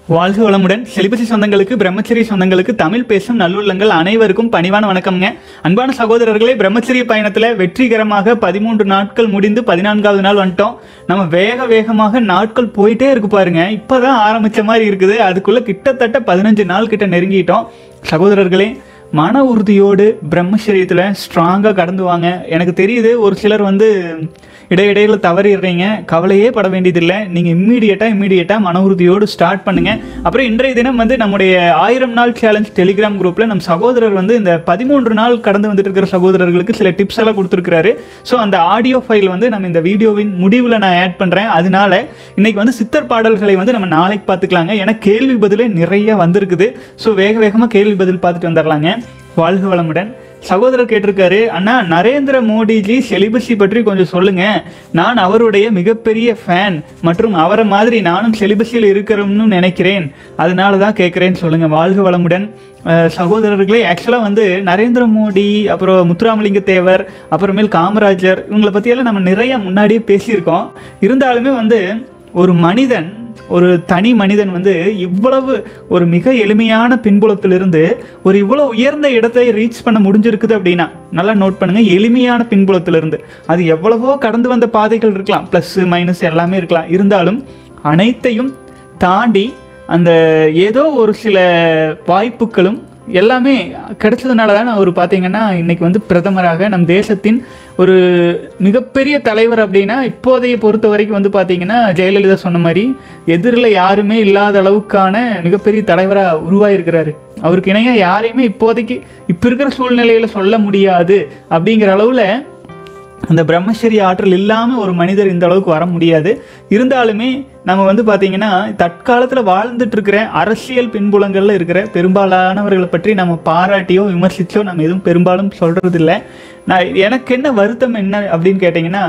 வாழ்க வளமுடன் செலிபசி சொந்தங்களுக்கு பிரம்மச்சரிய சொந்தங்களுக்கு தமிழ் பேசும் நல்லுள்ளங்கள் அனைவருக்கும் பணிவான வணக்கம்ங்க அன்பான சகோதரர்களே பிரம்மச்சரிய பயணத்தில் வெற்றிகரமாக பதிமூன்று நாட்கள் முடிந்து பதினான்காவது நாள் வந்துட்டோம் நம்ம வேக வேகமாக நாட்கள் போயிட்டே இருக்கு பாருங்க இப்போதான் ஆரம்பிச்ச மாதிரி இருக்குது அதுக்குள்ள கிட்டத்தட்ட பதினஞ்சு நாள் கிட்ட நெருங்கிட்டோம் சகோதரர்களே மன உறுதியோடு பிரம்மச்சரியத்தில் ஸ்ட்ராங்காக கடந்து வாங்க எனக்கு தெரியுது ஒரு சிலர் வந்து இடையிடையில் தவறிடுறீங்க கவலையே பட வேண்டியதில்லை நீங்கள் இம்மீடியட்டாக இம்மீடியட்டாக மன உறுதியோடு ஸ்டார்ட் பண்ணுங்க அப்புறம் இன்றைய தினம் வந்து நம்முடைய ஆயிரம் நாள் சேலஞ்ச் டெலிகிராம் குரூப்பில் நம் சகோதரர் வந்து இந்த பதிமூன்று நாள் கடந்து வந்துட்டு இருக்கிற சகோதரர்களுக்கு சில டிப்ஸ் எல்லாம் கொடுத்துருக்காரு ஸோ அந்த ஆடியோ ஃபைல் வந்து நம்ம இந்த வீடியோவின் முடிவில் நான் ஆட் பண்ணுறேன் அதனால இன்னைக்கு வந்து சித்தர் பாடல்களை வந்து நம்ம நாளைக்கு பார்த்துக்கலாங்க ஏன்னா கேள்வி பதிலே நிறைய வந்திருக்குது ஸோ வேக வேகமாக கேள்வி பதில் பார்த்துட்டு வந்துடலாங்க வாழ்க வளமுடன் சகோதரர் கேட்டிருக்காரு அண்ணா நரேந்திர மோடிஜி செலிபஸி பற்றி கொஞ்சம் சொல்லுங்க நான் அவருடைய மிகப்பெரிய ஃபேன் மற்றும் அவரை மாதிரி நானும் செலிபஸியில் இருக்கிறோம்னு நினைக்கிறேன் அதனால தான் கேட்குறேன்னு சொல்லுங்க வாழ்க வளமுடன் அஹ், சகோதரர்களே ஆக்சுவலாக வந்து நரேந்திர மோடி அப்புறம் முத்துராமலிங்க தேவர் அப்புறமேல் காமராஜர் இவங்களை பற்றியெல்லாம் நம்ம நிறைய முன்னாடியே பேசியிருக்கோம் இருந்தாலுமே வந்து ஒரு மனிதன் ஒரு தனி மனிதன் வந்து இவ்வளவு ஒரு மிக எளிமையான பின்புலத்திலிருந்து ஒரு இவ்வளவு உயர்ந்த இடத்தை ரீச் பண்ண முடிஞ்சிருக்குது அப்படின்னா நல்லா நோட் பண்ணுங்க எளிமையான பின்புலத்திலிருந்து அது எவ்வளவோ கடந்து வந்த பாதைகள் இருக்கலாம் ப்ளஸ் மைனஸ் எல்லாமே இருக்கலாம் இருந்தாலும் அனைத்தையும் தாண்டி அந்த ஏதோ ஒரு சில வாய்ப்புகளும் எல்லாமே கிடைச்சதுனால தான் அவர் பார்த்தீங்கன்னா இன்னைக்கு வந்து பிரதமராக நம் தேசத்தின் ஒரு மிகப்பெரிய தலைவர் அப்படின்னா இப்போதைய பொறுத்த வரைக்கும் வந்து பார்த்தீங்கன்னா ஜெயலலிதா சொன்ன மாதிரி எதிரில் யாருமே இல்லாத அளவுக்கான மிகப்பெரிய தலைவராக உருவாயிருக்கிறாரு அவருக்கு இணையாக யாரையுமே இப்போதைக்கு இப்போ இருக்கிற சூழ்நிலையில் சொல்ல முடியாது அப்படிங்கிற அளவில் அந்த பிரம்மச்சரிய ஆற்றல் இல்லாமல் ஒரு மனிதர் இந்த அளவுக்கு வர முடியாது இருந்தாலுமே நம்ம வந்து பார்த்தீங்கன்னா தற்காலத்தில் வாழ்ந்துட்டு இருக்கிற அரசியல் பின்புலங்களில் இருக்கிற பெரும்பாலானவர்களை பற்றி நம்ம பாராட்டியோ விமர்சிச்சோ நம்ம எதுவும் பெரும்பாலும் சொல்றது இல்ல நான் எனக்கு என்ன வருத்தம் என்ன அப்படின்னு கேட்டிங்கன்னா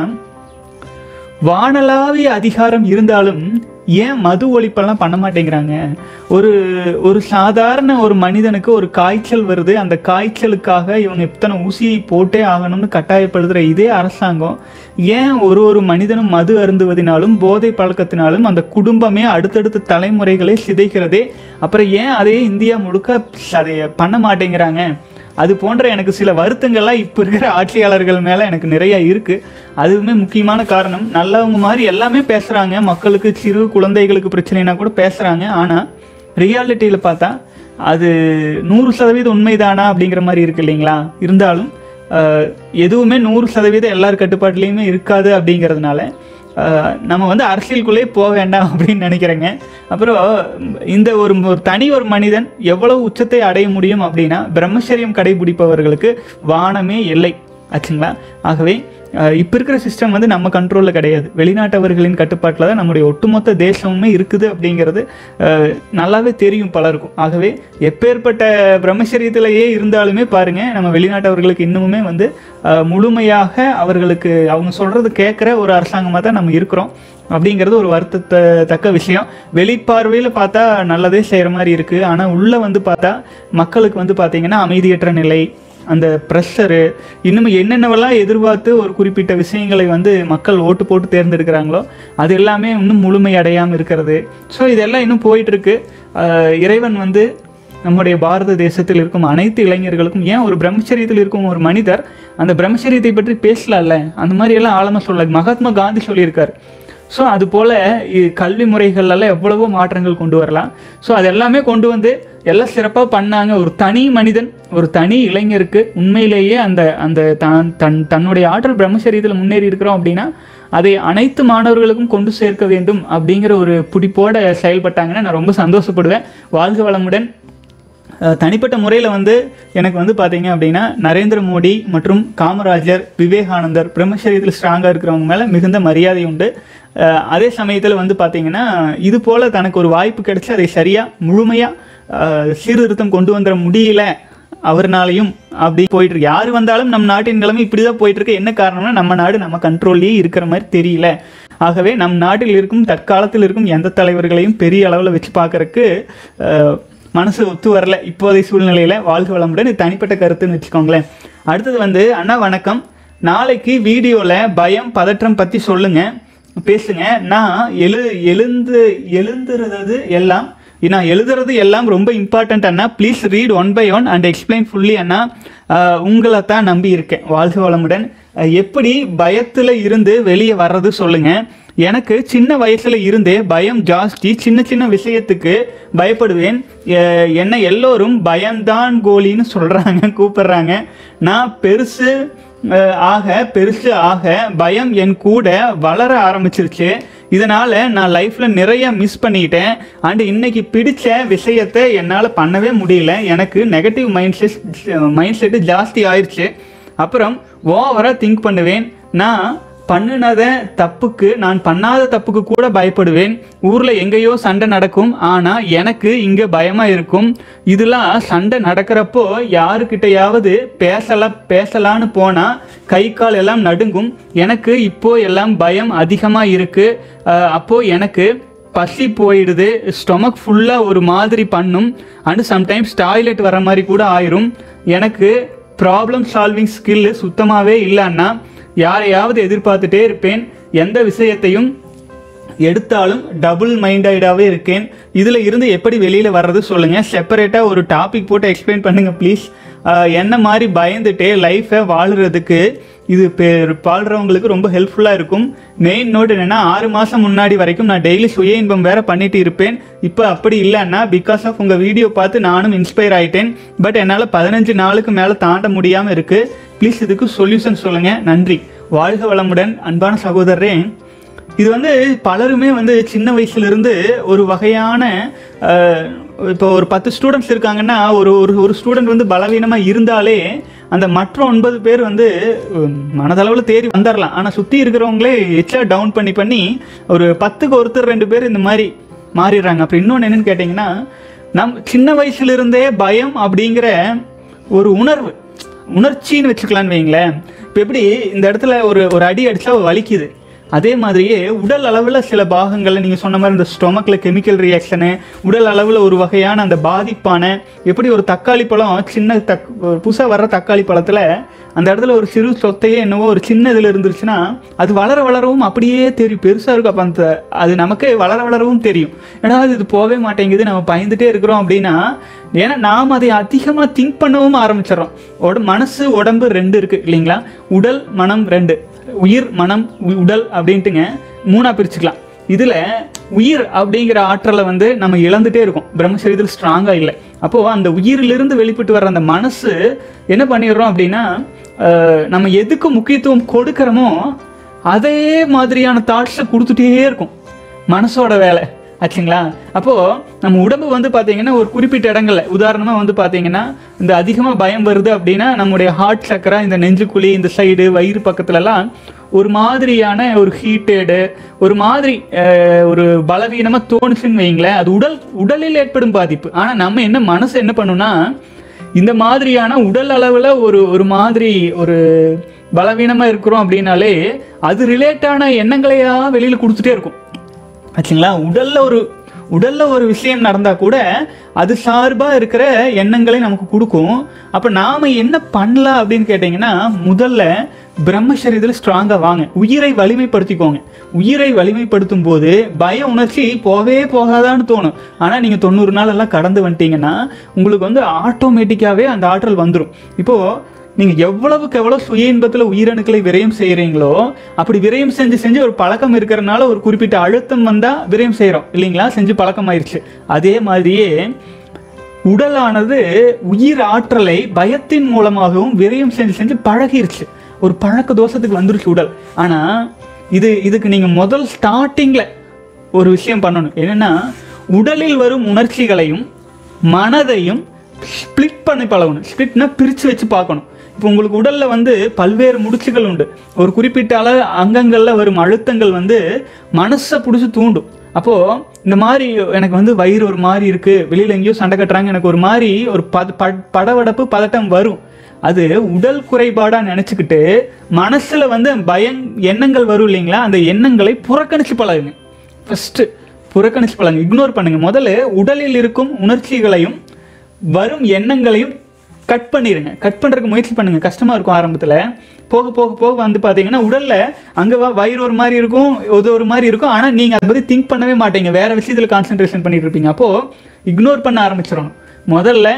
வானளாவிய அதிகாரம் இருந்தாலும் ஏன் மது ஒழிப்பெல்லாம் பண்ண மாட்டேங்கிறாங்க ஒரு ஒரு சாதாரண ஒரு மனிதனுக்கு ஒரு காய்ச்சல் வருது அந்த காய்ச்சலுக்காக இவங்க இத்தனை ஊசியை போட்டே ஆகணும்னு கட்டாயப்படுத்துகிற இதே அரசாங்கம் ஏன் ஒரு ஒரு மனிதனும் மது அருந்துவதினாலும் போதை பழக்கத்தினாலும் அந்த குடும்பமே அடுத்தடுத்த தலைமுறைகளை சிதைக்கிறதே அப்புறம் ஏன் அதே இந்தியா முழுக்க அதை பண்ண மாட்டேங்கிறாங்க அது போன்ற எனக்கு சில வருத்தங்கள்லாம் இப்போ இருக்கிற ஆட்சியாளர்கள் மேலே எனக்கு நிறைய இருக்குது அதுவுமே முக்கியமான காரணம் நல்லவங்க மாதிரி எல்லாமே பேசுகிறாங்க மக்களுக்கு சிறு குழந்தைகளுக்கு பிரச்சனைனா கூட பேசுகிறாங்க ஆனால் ரியாலிட்டியில் பார்த்தா அது நூறு சதவீதம் உண்மைதானா அப்படிங்கிற மாதிரி இருக்கு இல்லைங்களா இருந்தாலும் அஹ், எதுவுமே நூறு சதவீதம் எல்லார் கட்டுப்பாட்டுலேயுமே இருக்காது அப்படிங்கிறதுனால அஹ், நம்ம வந்து அரசியலுக்குள்ளே போக வேண்டாம் அப்படின்னு நினைக்கிறேங்க அப்புறம் இந்த ஒரு ஒரு தனி ஒரு மனிதன் எவ்வளவு உச்சத்தை அடைய முடியும் அப்படின்னா பிரம்மச்சரியம் கடைபிடிப்பவர்களுக்கு வானமே எல்லை ஆச்சுங்களா ஆகவே இப்போ இருக்கிற சிஸ்டம் வந்து நம்ம கண்ட்ரோலில் கிடையாது வெளிநாட்டவர்களின் கட்டுப்பாட்டில் தான் நம்முடைய ஒட்டுமொத்த தேசமுமே இருக்குது அப்படிங்கிறது அஹ், நல்லாவே தெரியும் பலருக்கும் ஆகவே எப்பேற்பட்ட பிரம்மச்சரியத்திலேயே இருந்தாலுமே பாருங்க நம்ம வெளிநாட்டவர்களுக்கு இன்னுமுமே வந்து அஹ், முழுமையாக அவர்களுக்கு அவங்க சொல்றது கேட்குற ஒரு அரசாங்கமாக தான் நம்ம இருக்கிறோம் அப்படிங்கிறது ஒரு வருத்தத்த தக்க விஷயம் வெளிப்பார்வையில் பார்த்தா நல்லதே செய்கிற மாதிரி இருக்குது ஆனால் உள்ளே வந்து பார்த்தா மக்களுக்கு வந்து பார்த்தீங்கன்னா அமைதியற்ற நிலை அந்த ப்ரெஷரு இன்னும் என்னென்னவெல்லாம் எதிர்பார்த்து ஒரு குறிப்பிட்ட விஷயங்களை வந்து மக்கள் ஓட்டு போட்டு தேர்ந்தெடுக்கிறாங்களோ அது எல்லாமே இன்னும் முழுமை அடையாமல் இருக்கிறது ஸோ இதெல்லாம் இன்னும் போயிட்டுருக்கு இறைவன் வந்து நம்முடைய பாரத தேசத்தில் இருக்கும் அனைத்து இளைஞர்களுக்கும் ஏன் ஒரு பிரம்மச்சரியத்தில் இருக்கும் ஒரு மனிதர் அந்த பிரம்மச்சரியத்தை பற்றி பேசலாம்ல அந்த மாதிரி எல்லாம் ஆழமாக சொல்ல மகாத்மா காந்தி சொல்லியிருக்காரு ஸோ அது போல் கல்வி முறைகள்லாம் எவ்வளவோ மாற்றங்கள் கொண்டு வரலாம் ஸோ அது எல்லாமே கொண்டு வந்து எல்லாம் சிறப்பாக பண்ணாங்க ஒரு தனி மனிதன் ஒரு தனி இளைஞருக்கு உண்மையிலேயே அந்த அந்த தான் தன் தன்னுடைய ஆற்றல் பிரம்மச்சரியத்தில் முன்னேறி இருக்கிறோம் அப்படின்னா அதை அனைத்து மாணவர்களுக்கும் கொண்டு சேர்க்க வேண்டும் அப்படிங்கிற ஒரு பிடிப்போட செயல்பட்டாங்கன்னா நான் ரொம்ப சந்தோஷப்படுவேன் வாழ்க வளமுடன் அஹ் தனிப்பட்ட முறையில் வந்து எனக்கு வந்து பார்த்தீங்க அப்படின்னா நரேந்திர மோடி மற்றும் காமராஜர் விவேகானந்தர் பிரம்மச்சரியத்தில் ஸ்ட்ராங்காக இருக்கிறவங்க மேலே மிகுந்த மரியாதை உண்டு அஹ் அதே சமயத்தில் வந்து பார்த்தீங்கன்னா இது போல் தனக்கு ஒரு வாய்ப்பு கிடைச்சி அதை சரியாக முழுமையாக சீர்திருத்தம் கொண்டு வந்துட முடியல அவர்னாலையும் அப்படி போயிட்டு இருக்கு யார் வந்தாலும் நம் நாட்டின் நிலைமை இப்படி தான் போயிட்டு இருக்கு என்ன காரணம்னா நம்ம நாடு நம்ம கண்ட்ரோல்லையே இருக்கிற மாதிரி தெரியல ஆகவே நம் நாட்டில் இருக்கும் தற்காலத்தில் இருக்கும் எந்த தலைவர்களையும் பெரிய அளவில் வச்சு பார்க்கறக்கு அஹ், மனசு ஒத்து வரல இப்போதைய சூழ்நிலையில் வாழ்க வளமுடன் இது தனிப்பட்ட கருத்துன்னு வச்சுக்கோங்களேன் அடுத்தது வந்து அண்ணா வணக்கம் நாளைக்கு வீடியோவில் பயம் பதற்றம் பற்றி சொல்லுங்க பேசுங்க நான் எழு எழுந்து எழுந்துறது எல்லாம் நான் எழுதுறது எல்லாம் ரொம்ப இம்பார்ட்டன்ட் அண்ணா please read one by one and explain fully அண்ணா அஹ், உங்களை தான் நம்பி இருக்கேன் வாழ்க வளமுடன் அஹ், எப்படி பயத்தில் இருந்து வெளியே வர்றது சொல்லுங்க எனக்கு சின்ன வயசுல இருந்தே பயம் ஜாஸ்தி சின்ன சின்ன விஷயத்துக்கு பயப்படுவேன் எ- என்னை எல்லோரும் பயம்தான் கோலின்னு சொல்றாங்க கூப்பிடுறாங்க நான் பெருசு அஹ், ஆக பெருசு ஆக பயம் என் கூட வளர ஆரம்பிச்சிருச்சு இதனால நான் லைஃப்ல நிறைய மிஸ் பண்ணிட்டேன் அண்ட் இன்னைக்கு பிடிச்ச விஷயத்தை என்னால் பண்ணவே முடியல எனக்கு negative mind set mind set ஜாஸ்தி ஆயிடுச்சு அப்புறம் ஓவராக திங்க் பண்ணுவேன் நான் பண்ணினத தப்புக்கு நான் பண்ணாத தப்புக்கு கூட பயப்படுவேன் ஊர்ல எங்கேயோ சண்டை நடக்கும் ஆனா எனக்கு இங்க பயமா இருக்கும் இதெல்லாம் சண்டை நடக்கிறப்போ யாருக்கிட்டையாவது பேசல பேசலான்னு போனா கை கால் எல்லாம் நடுங்கும் எனக்கு இப்போ எல்லாம் பயம் அதிகமா இருக்கு அஹ் அப்போ எனக்கு பசி போயிடுது ஸ்டொமக் ஃபுல்லாக ஒரு மாதிரி பண்ணும் அண்ட் சம்டைம்ஸ் டாய்லெட் வர மாதிரி கூட ஆயிரும் எனக்கு ப்ராப்ளம் சால்விங் ஸ்கில் சுத்தமாகவே இல்லைன்னா யாரையாவது எதிர்பார்த்துட்டே இருப்பேன் எந்த விஷயத்தையும் எடுத்தாலும் டபுள் மைண்டடாகவே இருக்கேன் இதில் இருந்து எப்படி வெளியில் வர்றது சொல்லுங்கள் செப்பரேட்டாக ஒரு டாபிக் போட்டு எக்ஸ்பிளைன் பண்ணுங்கள் ப்ளீஸ் என்ன மாதிரி பயந்துட்டே லைஃப்பை வாழுறதுக்கு இது பே- வாழ்றவங்களுக்கு ரொம்ப ஹெல்ப்ஃபுல்லாக இருக்கும் மெயின் நோட் என்னென்னா ஆறு மாதம் முன்னாடி வரைக்கும் நான் டெய்லி சுய இன்பம் வேற பண்ணிட்டு இருப்பேன் இப்போ அப்படி இல்லைன்னா பிகாஸ் ஆஃப் உங்கள் வீடியோ பார்த்து நானும் இன்ஸ்பயர் ஆயிட்டேன் பட் என்னால் பதினஞ்சு நாளுக்கு மேலே தாண்ட முடியாமல் இருக்குது ப்ளீஸ் இதுக்கு சொல்யூஷன் சொல்லுங்கள் நன்றி வாழ்க வளமுடன் அன்பான சகோதரரே இது வந்து பலருமே வந்து சின்ன வயசுல இருந்து ஒரு வகையான அஹ், இப்போ ஒரு பத்து ஸ்டூடெண்ட்ஸ் இருக்காங்கன்னா ஒரு ஒரு ஒரு ஸ்டூடெண்ட் வந்து பலவீனமா இருந்தாலே அந்த மற்ற ஒன்பது பேர் வந்து உம், மனதளவில் தேறி வந்துடலாம் ஆனால் சுற்றி இருக்கிறவங்களே எச்சா டவுன் பண்ணி பண்ணி ஒரு பத்துக்கு ஒருத்தர் ரெண்டு பேர் இந்த மாதிரி மாறிடுறாங்க அப்புறம் இன்னொன்று என்னன்னு கேட்டிங்கன்னா நம் சின்ன வயசுல இருந்தே பயம் அப்படிங்கிற ஒரு உணர்வு உணர்ச்சின்னு வச்சுக்கலான்னு வைங்களேன் இப்போ எப்படி இந்த இடத்துல ஒரு ஒரு அடி அடிச்சா வலிக்குது அதே மாதிரியே உடல் அளவில் சில பாகங்களில் நீங்கள் சொன்ன மாதிரி இந்த ஸ்டொமக்கில் கெமிக்கல் ரியாக்ஷனு உடல் அளவில் ஒரு வகையான அந்த பாதிப்பான எப்படி ஒரு தக்காளி பழம் சின்ன தக் புதுசாக வர்ற தக்காளி பழத்தில் அந்த இடத்துல ஒரு சிறு சொத்தையே என்னவோ ஒரு சின்ன இதில் இருந்துருச்சுன்னா அது வளர வளரவும் அப்படியே தெரியும் பெருசாக இருக்கும் அப்போ அந்த அது நமக்கு வளர வளரவும் தெரியும் ஏன்னா இது போகவே மாட்டேங்குது நம்ம பயந்துட்டே இருக்கிறோம் அப்படின்னா ஏன்னா நாம் அதை அதிகமாக திங்க் பண்ணவும் ஆரம்பிச்சிடறோம் உட மனசு உடம்பு ரெண்டு இருக்குது இல்லைங்களா உடல் மனம் ரெண்டு உயிர் மனம் உ- உடல் அப்படின்ட்டுங்க மூணா பிரிச்சுக்கலாம் இதில் உயிர் அப்படிங்கிற ஆற்றலை வந்து நம்ம இழந்துட்டே இருக்கோம் பிரம்மசரீரத்தில் ஸ்ட்ராங்காக இல்லை அப்போது அந்த உயிரிலிருந்து வெளிப்பட்டு வர்ற அந்த மனசு என்ன பண்ணிடுறோம் அப்படின்னா அஹ், நம்ம எதுக்கு முக்கியத்துவம் கொடுக்குறோமோ அதே மாதிரியான தாட்ஸை கொடுத்துட்டே இருக்கும் மனசோட வேலை ஆச்சுங்களா அப்போது நம்ம உடம்பு வந்து பார்த்தீங்கன்னா ஒரு குறிப்பிட்ட இடங்கள்ல உதாரணமாக வந்து பார்த்தீங்கன்னா இந்த அதிகமாக பயம் வருது அப்படின்னா நம்முடைய ஹார்ட் சக்கரா இந்த நெஞ்சுக்குழி இந்த சைடு வயிறு பக்கத்துலலாம் ஒரு மாதிரியான ஒரு ஹீட்டடு ஒரு மாதிரி அஹ், ஒரு பலவீனமாக தோணுச்சுன்னு வைங்களேன் அது உடல் உடலில் ஏற்படும் பாதிப்பு ஆனால் நம்ம என்ன மனசு என்ன பண்ணுன்னா இந்த மாதிரியான உடல் அளவில் ஒரு ஒரு மாதிரி ஒரு பலவீனமாக இருக்கிறோம் அப்படின்னாலே அது ரிலேட்டான எண்ணங்களையா வெளியில் கொடுத்துட்டே இருக்கும் ஆச்சுங்களா உடல்ல ஒரு உடல்ல ஒரு விஷயம் நடந்தா கூட அது சார்பா இருக்கிற எண்ணங்களை நமக்கு கொடுக்கும் அப்ப நாம என்ன பண்ணலாம் அப்படின்னு கேட்டீங்கன்னா முதல்ல பிரம்மசரீரத்தில் ஸ்ட்ராங்கா வாங்க உயிரை வலிமைப்படுத்திக்கோங்க உயிரை வலிமைப்படுத்தும் போது பய உணர்ச்சி போகவே போகாதான்னு தோணும் ஆனா நீங்க தொண்ணூறு நாள் எல்லாம் கடந்து வந்துட்டீங்கன்னா உங்களுக்கு வந்து ஆட்டோமேட்டிக்காவே அந்த ஆற்றல் வந்துடும் இப்போ நீங்க எவ்வளவுக்கு எவ்வளவு சுய இன்பத்துல உயிரணுக்களை விரயம் செய்யறீங்களோ அப்படி விரயம் செஞ்சு செஞ்சு ஒரு பழக்கம் இருக்கிறனால ஒரு குறிப்பிட்ட அழுத்தம் வந்தா விரயம் செய்றோம் இல்லைங்களா செஞ்சு பழக்கம் ஆயிருச்சு அதே மாதிரியே உடலானது உயிர் ஆற்றலை பயத்தின் மூலமாகவும் விரயம் செஞ்சு செஞ்சு பழகிருச்சு ஒரு பழக்க தோஷத்துக்கு வந்துருச்சு உடல் ஆனா இது இதுக்கு நீங்க முதல் ஸ்டார்டிங்ல ஒரு விஷயம் பண்ணணும் என்னன்னா உடலில் வரும் உணர்ச்சிகளையும் மனதையும் ஸ்ப்ளிட் பண்ணி பழகணும் ஸ்ப்ளிட்னா பிரித்து வச்சு பார்க்கணும் இப்போ உங்களுக்கு உடலில் வந்து பல்வேறு முடிச்சுகள் உண்டு ஒரு குறிப்பிட்ட அள அங்கங்களில் வரும் அழுத்தங்கள் வந்து மனசை பிடிச்சி தூண்டும் அப்போது இந்த மாதிரி எனக்கு வந்து வயிறு ஒரு மாதிரி இருக்குது வெளியில் எங்கேயோ சண்டை கட்டுறாங்க எனக்கு ஒரு மாதிரி ஒரு பத ப- படபடப்பு பதட்டம் வரும் அது உடல் குறைபாடா நினச்சிக்கிட்டு மனசில் வந்து பயம் எண்ணங்கள் வரும் இல்லைங்களா அந்த எண்ணங்களை புறக்கணிச்சு பழகுங்க ஃபஸ்ட்டு புறக்கணிச்சு பழகுங்க இக்னோர் பண்ணுங்க முதல்ல உடலில் இருக்கும் உணர்ச்சிகளையும் வரும் எண்ணங்களையும் கட் பண்ணிடுங்க கட் பண்ணுறதுக்கு முயற்சி பண்ணுங்க கஷ்டமாக இருக்கும் ஆரம்பத்தில் போக போக போக வந்து பார்த்தீங்கன்னா உடலில் அங்கே வயிறு ஒரு மாதிரி இருக்கும் இது ஒரு மாதிரி இருக்கும் ஆனால் நீங்கள் அதை பற்றி திங்க் பண்ணவே மாட்டீங்க வேற விஷயத்தில் கான்சென்ட்ரேஷன் பண்ணிட்டு இருப்பீங்க அப்போது இக்னோர் பண்ண ஆரம்பிச்சிடணும் முதல்ல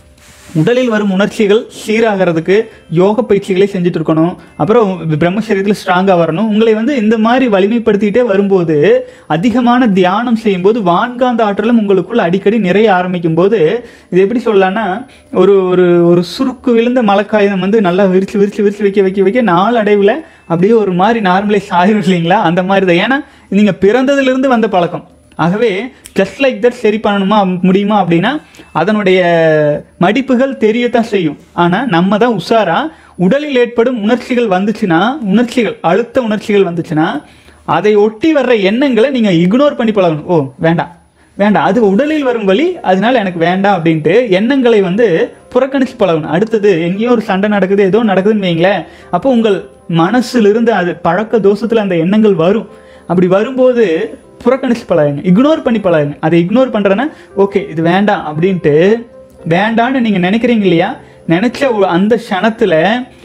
உடலில் வரும் உணர்ச்சிகள் சீராகிறதுக்கு யோக பயிற்சிகளை செஞ்சுட்டு இருக்கணும் அப்புறம் பிரம்மசரீரத்தில் ஸ்ட்ராங்காக வரணும் உங்களை வந்து இந்த மாதிரி வலிமைப்படுத்திட்டே வரும்போது அதிகமான தியானம் செய்யும்போது வான்காந்த ஆற்றலும் உங்களுக்குள்ள அடிக்கடி நிறைய ஆரம்பிக்கும் போது இது எப்படி சொல்லலாம்னா ஒரு ஒரு ஒரு சுருக்கு விழுந்த மலைக்காயம் வந்து நல்லா விரிச்சு விரிச்சு விரிச்சு வைக்க வைக்க வைக்க நாள் அடைவில் அப்படியே ஒரு மாதிரி நார்மலைஸ் ஆகிரும் இல்லைங்களா அந்த மாதிரி தான் ஏன்னா நீங்கள் பிறந்ததிலிருந்து வந்த பழக்கம் ஆகவே ஜஸ்ட் லைக் தட் சரி பண்ணணுமா முடியுமா அப்படின்னா அதனுடைய மடிப்புகள் தெரியத்தான் செய்யும் ஆனால் நம்ம தான் உஷாரா உடலில் ஏற்படும் உணர்ச்சிகள் வந்துச்சுன்னா உணர்ச்சிகள் அழுத்த உணர்ச்சிகள் வந்துச்சுன்னா அதை ஒட்டி வர்ற எண்ணங்களை நீங்கள் இக்னோர் பண்ணி பழகணும் ஓ வேண்டாம் வேண்டாம் அது உடலில் வரும் வழி அதனால எனக்கு வேண்டாம் அப்படின்ட்டு எண்ணங்களை வந்து புறக்கணிச்சு பழகணும் அடுத்தது எங்கேயோ ஒரு சண்டை நடக்குது ஏதோ நடக்குதுன்னு வைங்களேன் அப்போ உங்கள் மனசிலிருந்து அது பழக்க தோஷத்தில் அந்த எண்ணங்கள் வரும் அப்படி வரும்போது புறக்கணிச்சு பழகுங்க இக்னோர் பண்ணி பழகுங்க அதை இக்னோர் பண்ணுறேன்னா ஓகே இது வேண்டாம் அப்படின்ட்டு வேண்டான்னு நீங்கள் நினைக்கிறீங்க இல்லையா நினச்ச ஒரு அந்த க்ஷணத்தில்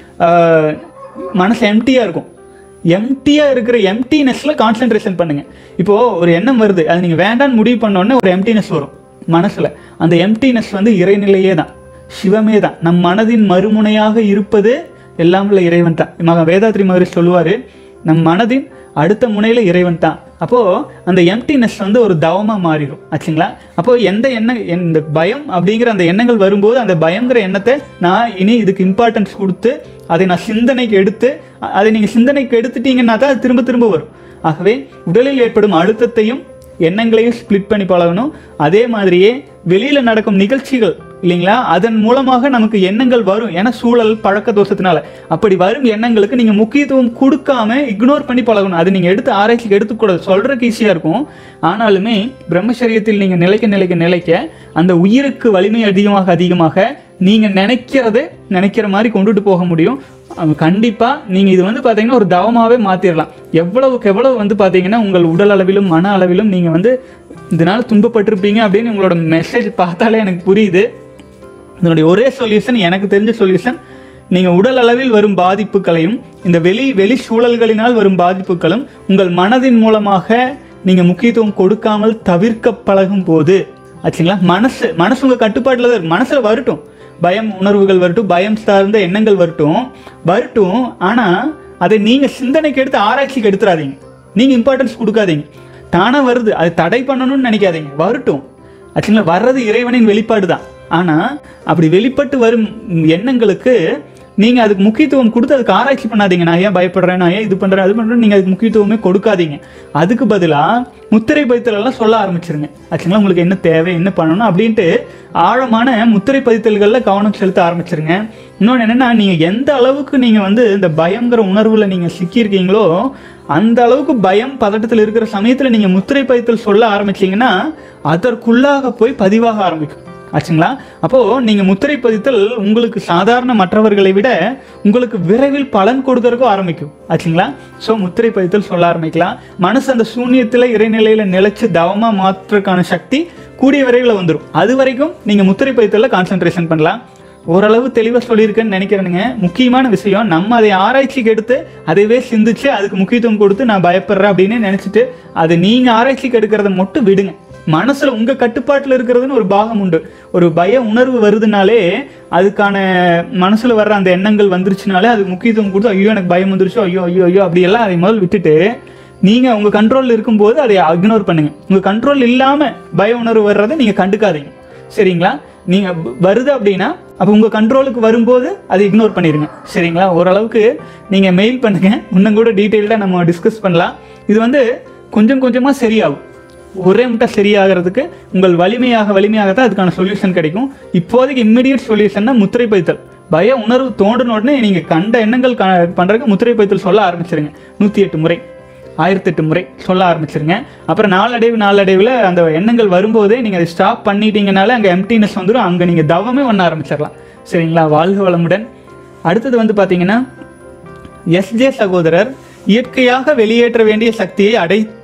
ஆஹ், மனசு எம்டியாக இருக்கும் எம்டியாக இருக்கிற எம்டினஸில் கான்சென்ட்ரேஷன் பண்ணுங்க இப்போது ஒரு எண்ணம் வருது அது நீங்கள் வேண்டான்னு முடிவு பண்ண உடனே ஒரு எம்டினஸ் வரும் மனசில் அந்த எம்டினஸ் வந்து இறைநிலையே தான் சிவமே தான் நம் மனதின் மறுமுனையாக இருப்பது எல்லாம் உள்ள இறைவன் தான் மகா வேதாத்ரி மகரிஷி சொல்லுவார் நம் மனதின் அடுத்த முனையில இறைவன் தான் அப்போ அந்த எம்டினஸ் வந்து ஒரு தவமா மாறிடும் ஆச்சுங்களா அப்போ எந்த எண்ணம் இந்த பயம் அப்படிங்கிற அந்த எண்ணங்கள் வரும்போது அந்த பயங்கிற எண்ணத்தை நான் இனி இதுக்கு இம்பார்ட்டன்ஸ் கொடுத்து அதை நான் சிந்தனைக்கு எடுத்து அ- அதை நீங்க சிந்தனைக்கு எடுத்துட்டீங்கன்னா தான் அது திரும்ப திரும்ப வரும் ஆகவே உடலில் ஏற்படும் அழுத்தத்தையும் எண்ணங்களையும் ஸ்ப்ளிட் பண்ணி பழகணும் அதே மாதிரியே வெளியில நடக்கும் நிகழ்ச்சிகள் இல்லைங்களா அதன் மூலமாக நமக்கு எண்ணங்கள் வரும் ஏன்னா சூழல் பழக்க தோஷத்தினால அப்படி வரும் எண்ணங்களுக்கு நீங்க முக்கியத்துவம் கொடுக்காம இக்னோர் பண்ணி பழகணும் அது நீங்க எடுத்து ஆராய்ச்சிக்கு எடுத்துக்கூடாது சொல்றதுக்கு ஈஸியா இருக்கும் ஆனாலுமே பிரம்மச்சரியத்தில் நீங்க நிலைக்க நிலைக்க நிலைக்க அந்த உயிருக்கு வலிமை அதிகமாக அதிகமாக நீங்க நினைக்கிறதை நினைக்கிற மாதிரி கொண்டுட்டு போக முடியும் அஹ் கண்டிப்பா நீங்க இது வந்து பாத்தீங்கன்னா ஒரு தவமாவே மாத்திரலாம் எவ்வளவுக்கு எவ்வளவு வந்து பாத்தீங்கன்னா உங்கள் உடல் அளவிலும் மன அளவிலும் நீங்க வந்து இதனால துன்பப்பட்டிருப்பீங்க அப்படின்னு உங்களோட மெசேஜ் பார்த்தாலே எனக்கு புரியுது இதனுடைய ஒரே சொல்யூஷன் எனக்கு தெரிஞ்ச சொல்யூஷன் நீங்கள் உடல் அளவில் வரும் பாதிப்புகளையும் இந்த வெளி வெளி சூழல்களினால் வரும் பாதிப்புகளும் உங்கள் மனதின் மூலமாக நீங்கள் முக்கியத்துவம் கொடுக்காமல் தவிர்க்க பழகும் போது ஆச்சுங்களா மனசு மனசு உங்கள் கட்டுப்பாட்டில் தான் இருக்கு மனசில் வரட்டும் பயம் உணர்வுகள் வரட்டும் பயம் சார்ந்த எண்ணங்கள் வரட்டும் வரட்டும் ஆனால் அதை நீங்கள் சிந்தனைக்கு எடுத்து ஆராய்ச்சிக்கு எடுத்துறாதீங்க நீங்கள் இம்பார்ட்டன்ஸ் கொடுக்காதீங்க தானாக வருது அது தடை பண்ணணும்னு நினைக்காதீங்க வரட்டும் ஆக்சுவலாக வர்றது இறைவனின் வெளிப்பாடு தான் ஆனால் அப்படி வெளிப்பட்டு வரும் எண்ணங்களுக்கு நீங்கள் அதுக்கு முக்கியத்துவம் கொடுத்து அதுக்கு ஆராய்ச்சி பண்ணாதீங்க நான் ஏன் பயப்படுறேன் நான் ஏன் இது பண்ணுறேன் அது பண்ணுறேன் நீங்கள் அதுக்கு முக்கியத்துவமே கொடுக்காதீங்க அதுக்கு பதிலாக முத்திரை பதித்தலெல்லாம் சொல்ல ஆரம்பிச்சிருங்க ஆக்சுவலாக உங்களுக்கு என்ன தேவை என்ன பண்ணணும் அப்படின்ட்டு ஆழமான முத்திரை பதித்தல்களில் கவனம் செலுத்த ஆரம்பிச்சிருங்க இன்னொன்று என்னென்னா நீங்கள் எந்த அளவுக்கு நீங்கள் வந்து இந்த பயங்கிற உணர்வில் நீங்கள் சிக்கியிருக்கீங்களோ அந்த அளவுக்கு பயம் பதட்டத்தில் இருக்கிற சமயத்தில் நீங்கள் முத்திரை பதித்தல் சொல்ல ஆரம்பிச்சீங்கன்னா அதற்குள்ளாக போய் பதிவாக ஆரம்பிக்கும் ஆச்சுங்களா அப்போ நீங்க முத்திரை பதித்தல் உங்களுக்கு சாதாரண மற்றவர்களை விட உங்களுக்கு விரைவில் பலன் கொடுக்கறதுக்கும் ஆரம்பிக்கும் ஆச்சுங்களா ஸோ முத்திரை பதித்தல் சொல்ல ஆரம்பிக்கலாம் மனசு அந்த சூன்யத்தில் இறைநிலையில நிலைச்சு தவமா மாற்றுறதுக்கான சக்தி கூடிய விரைவில் வந்துடும் அது வரைக்கும் நீங்க முத்திரை பதித்தல்ல கான்சென்ட்ரேஷன் பண்ணலாம் ஓரளவு தெளிவாக சொல்லியிருக்கேன்னு நினைக்கிறேனுங்க முக்கியமான விஷயம் நம்ம அதை ஆராய்ச்சிக்கு எடுத்து அதைவே சிந்திச்சு அதுக்கு முக்கியத்துவம் கொடுத்து நான் பயப்படுறேன் அப்படின்னு நினச்சிட்டு அதை நீங்கள் ஆராய்ச்சிக்கு எடுக்கிறத மட்டும் விடுங்க மனசுல உங்க கட்டுப்பாட்டில் இருக்கிறதுன்னு ஒரு பாகம் உண்டு ஒரு பய உணர்வு வருதுனாலே அதுக்கான மனசுல வர்ற அந்த எண்ணங்கள் வந்துருச்சுனாலே அதுக்கு முக்கியத்துவம் கொடுத்து ஐயோ எனக்கு பயம் வந்துருச்சோ ஐயோ ஐயோ ஐயோ அப்படியெல்லாம் அதை முதல் விட்டுட்டு நீங்க உங்க கண்ட்ரோல் இருக்கும்போது அதை இக்னோர் பண்ணுங்க உங்க கண்ட்ரோல் இல்லாம பய உணர்வு வர்றதை நீங்க கண்டுக்காதீங்க சரிங்களா நீங்க வ- வருது அப்படின்னா அப்போ உங்க கண்ட்ரோலுக்கு வரும்போது அதை இக்னோர் பண்ணிடுங்க சரிங்களா ஓரளவுக்கு நீங்க மெயில் பண்ணுங்க இன்னும் கூட டீட்டெயில்டாக நம்ம டிஸ்கஸ் பண்ணலாம் இது வந்து கொஞ்சம் கொஞ்சமா சரியாகும் ஒரே முட்டை சரியாகிறதுக்கு உங்கள் வலிமையாக வலிமையாக தான் அதுக்கான சொல்யூஷன் கிடைக்கும் இப்போதைக்கு இம்மிடியட் சொல்யூஷன்னா முத்திரை பைத்தல் பய உணர்வு தோன்றின உடனே நீங்க கண்ட எண்ணங்கள் க- பண்றதுக்கு முத்திரை பைத்தல் சொல்ல ஆரம்பிச்சிருங்க நூத்தி எட்டு முறை ஆயிரத்தெட்டு முறை சொல்ல ஆரம்பிச்சிருங்க அப்புறம் நாளடைவு நாளடைவில் அந்த எண்ணங்கள் வரும்போதே நீங்கள் அதை ஸ்டாப் பண்ணிட்டீங்கனாலே அங்கே எம்டினஸ் வந்துடும் அங்கே நீங்கள் தவமே பண்ண ஆரம்பிச்சிடலாம் சரிங்களா வாழ்க வளமுடன் அடுத்தது வந்து பார்த்தீங்கன்னா எஸ்ஜே சகோதரர் இயற்கையாக வெளியேற்ற வேண்டிய சக்தியை அடைத்து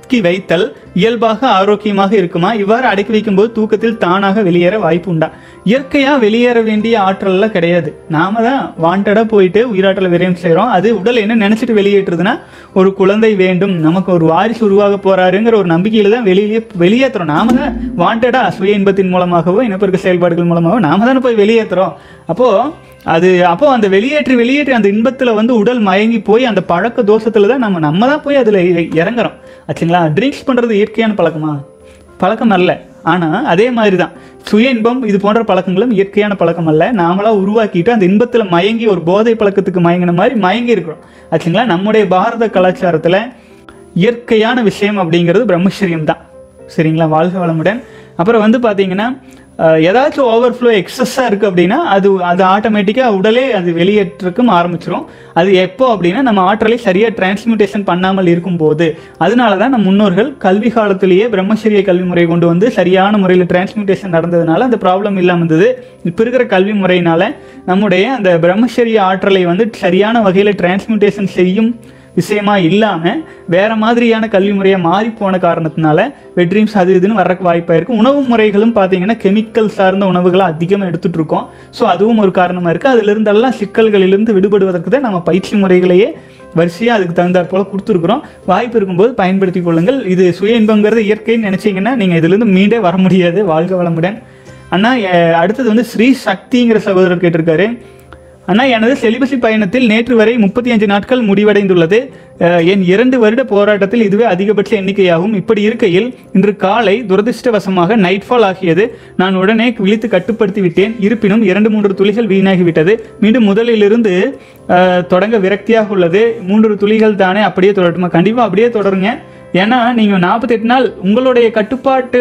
அடக்கி வைத்தல் இயல்பாக ஆரோக்கியமாக இருக்குமா இவ்வாறு அடக்கி வைக்கும்போது தூக்கத்தில் தானாக வெளியேற வாய்ப்பு உண்டா இயற்கையா வெளியேற வேண்டிய ஆற்றல்லாம் கிடையாது நாம தான் வாண்டடா போயிட்டு உயிராற்றலை விரயம் செய்றோம் அது உடல் என்ன நினைச்சிட்டு வெளியேற்றுதுன்னா ஒரு குழந்தை வேண்டும் நமக்கு ஒரு வாரிசு உருவாக போறாருங்கிற ஒரு நம்பிக்கையில தான் வெளியிலே வெளியேற்றுறோம் நாம தான் வாண்டடா சுய இன்பத்தின் மூலமாகவோ இனப்பெருக்க செயல்பாடுகள் மூலமாகவோ நாம தானே போய் வெளியேற்றுறோம் அப்போ அது அப்போ அந்த வெளியேற்றி வெளியேற்றி அந்த இன்பத்துல வந்து உடல் மயங்கி போய் அந்த பழக்க தோஷத்துல தான் நம்ம நம்ம தான் போய் அதுல இ- இறங்குறோம் ஆச்சுங்களா ட்ரிங்க்ஸ் பண்றது இயற்கையான பழக்கமா பழக்கம் அல்ல ஆனா அதே மாதிரி தான் சுய இன்பம் இது போன்ற பழக்கங்களும் இயற்கையான பழக்கம் அல்ல நாமளா உருவாக்கிட்டு அந்த இன்பத்துல மயங்கி ஒரு போதை பழக்கத்துக்கு மயங்கின மாதிரி மயங்கி இருக்கிறோம் ஆச்சுங்களா நம்முடைய பாரத கலாச்சாரத்துல இயற்கையான விஷயம் அப்படிங்கிறது பிரம்மச்சரியம் தான் சரிங்களா வாழ்க வளமுடன் அப்புறம் வந்து பார்த்தீங்கன்னா அஹ், ஏதாச்சும் ஓவர்ஃப்ளோ எக்ஸஸாக இருக்குது அப்படின்னா அது அது ஆட்டோமேட்டிக்காக உடலே அது வெளியேற்றக்கும் ஆரம்பிச்சிரும் அது எப்போ அப்படின்னா நம்ம ஆற்றலை சரியாக டிரான்ஸ்மியூட்டேஷன் பண்ணாமல் இருக்கும்போது அதனால தான் நம்ம முன்னோர்கள் கல்வி காலத்திலேயே பிரம்மச்சரிய கல்வி முறை கொண்டு வந்து சரியான முறையில் டிரான்ஸ்மியூட்டேஷன் நடந்ததுனால அந்த ப்ராப்ளம் இல்லாமல் இருந்தது இப்போ இருக்கிற கல்வி முறையினால நம்முடைய அந்த பிரம்மச்சரிய ஆற்றலை வந்து சரியான வகையில் டிரான்ஸ்மியூட்டேஷன் செய்யும் விஷயமா இல்லாம வேற மாதிரியான கல்வி முறையா மாறி போன காரணத்தினால வெட்ரீம்ஸ் அது இதுன்னு வர்றதுக்கு வாய்ப்பா இருக்கு உணவு முறைகளும் பாத்தீங்கன்னா கெமிக்கல் சார்ந்த உணவுகளை அதிகமாக எடுத்துட்டு இருக்கோம் ஸோ அதுவும் ஒரு காரணமா இருக்கு அதுல இருந்தெல்லாம் சிக்கல்களிலிருந்து விடுபடுவதற்கு தான் நம்ம பயிற்சி முறைகளையே வரிசையாக அதுக்கு தகுந்தாற் போல கொடுத்துருக்குறோம் வாய்ப்பு இருக்கும்போது பயன்படுத்தி கொள்ளுங்கள் இது சுய இன்பங்கிறது இயற்கைன்னு நினைச்சீங்கன்னா நீங்க இதுலேருந்து மீண்டே வர முடியாது வாழ்க வளமுடன் அண்ணா எ- அடுத்தது வந்து ஸ்ரீ சக்திங்கிற சகோதரர் கேட்டிருக்காரு அண்ணா எனது செலிபசி பயணத்தில் நேற்று வரை முப்பத்தி அஞ்சு நாட்கள் முடிவடைந்துள்ளது அஹ், என் இரண்டு வருட போராட்டத்தில் இதுவே அதிகபட்ச எண்ணிக்கையாகும் இப்படி இருக்கையில் இன்று காலை துரதிர்ஷ்டவசமாக நைட்ஃபால் ஆகியது நான் உடனே விழித்து கட்டுப்படுத்தி விட்டேன் இருப்பினும் இரண்டு மூன்று துளிகள் வீணாகிவிட்டது மீண்டும் முதலிலிருந்து அஹ், தொடங்க விரக்தியாக உள்ளது மூன்று துளிகள் தானே அப்படியே தொடரட்டுமா கண்டிப்பாக அப்படியே தொடருங்க ஏன்னா நீங்கள் நாற்பத்தெட்டு நாள் உங்களுடைய கட்டுப்பாட்டு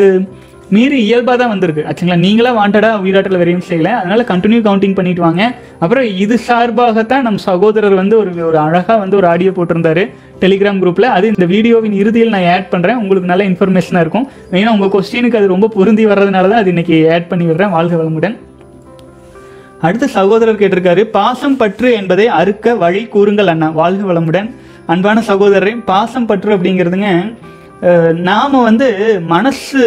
மீறி இயல்பாக தான் வந்திருக்கு ஆச்சுங்களா நீங்களா வாண்டடா உயிராற்றல வரையும் செய்யல அதனால கண்டினியூ கவுண்டிங் பண்ணிட்டு வாங்க அப்புறம் இது சார்பாகத்தான் நம் சகோதரர் வந்து ஒரு ஒரு அழகாக வந்து ஒரு ஆடியோ போட்டிருந்தாரு டெலிகிராம் குரூப்பில் அது இந்த வீடியோவின் இறுதியில் நான் ஆட் பண்ணுறேன் உங்களுக்கு நல்ல இன்ஃபர்மேஷனாக இருக்கும் மெயினாக உங்கள் கொஸ்டினுக்கு அது ரொம்ப பொருந்தி வர்றதுனால தான் அது இன்னைக்கு ஆட் பண்ணி விடுறேன் வாழ்க வளமுடன் அடுத்த சகோதரர் கேட்டிருக்காரு பாசம் பற்று என்பதை அறுக்க வழி கூறுங்கள் அண்ணா வாழ்க வளமுடன் அன்பான சகோதரரை பாசம் பற்று அப்படிங்கிறதுங்க அஹ், நாம வந்து மனசு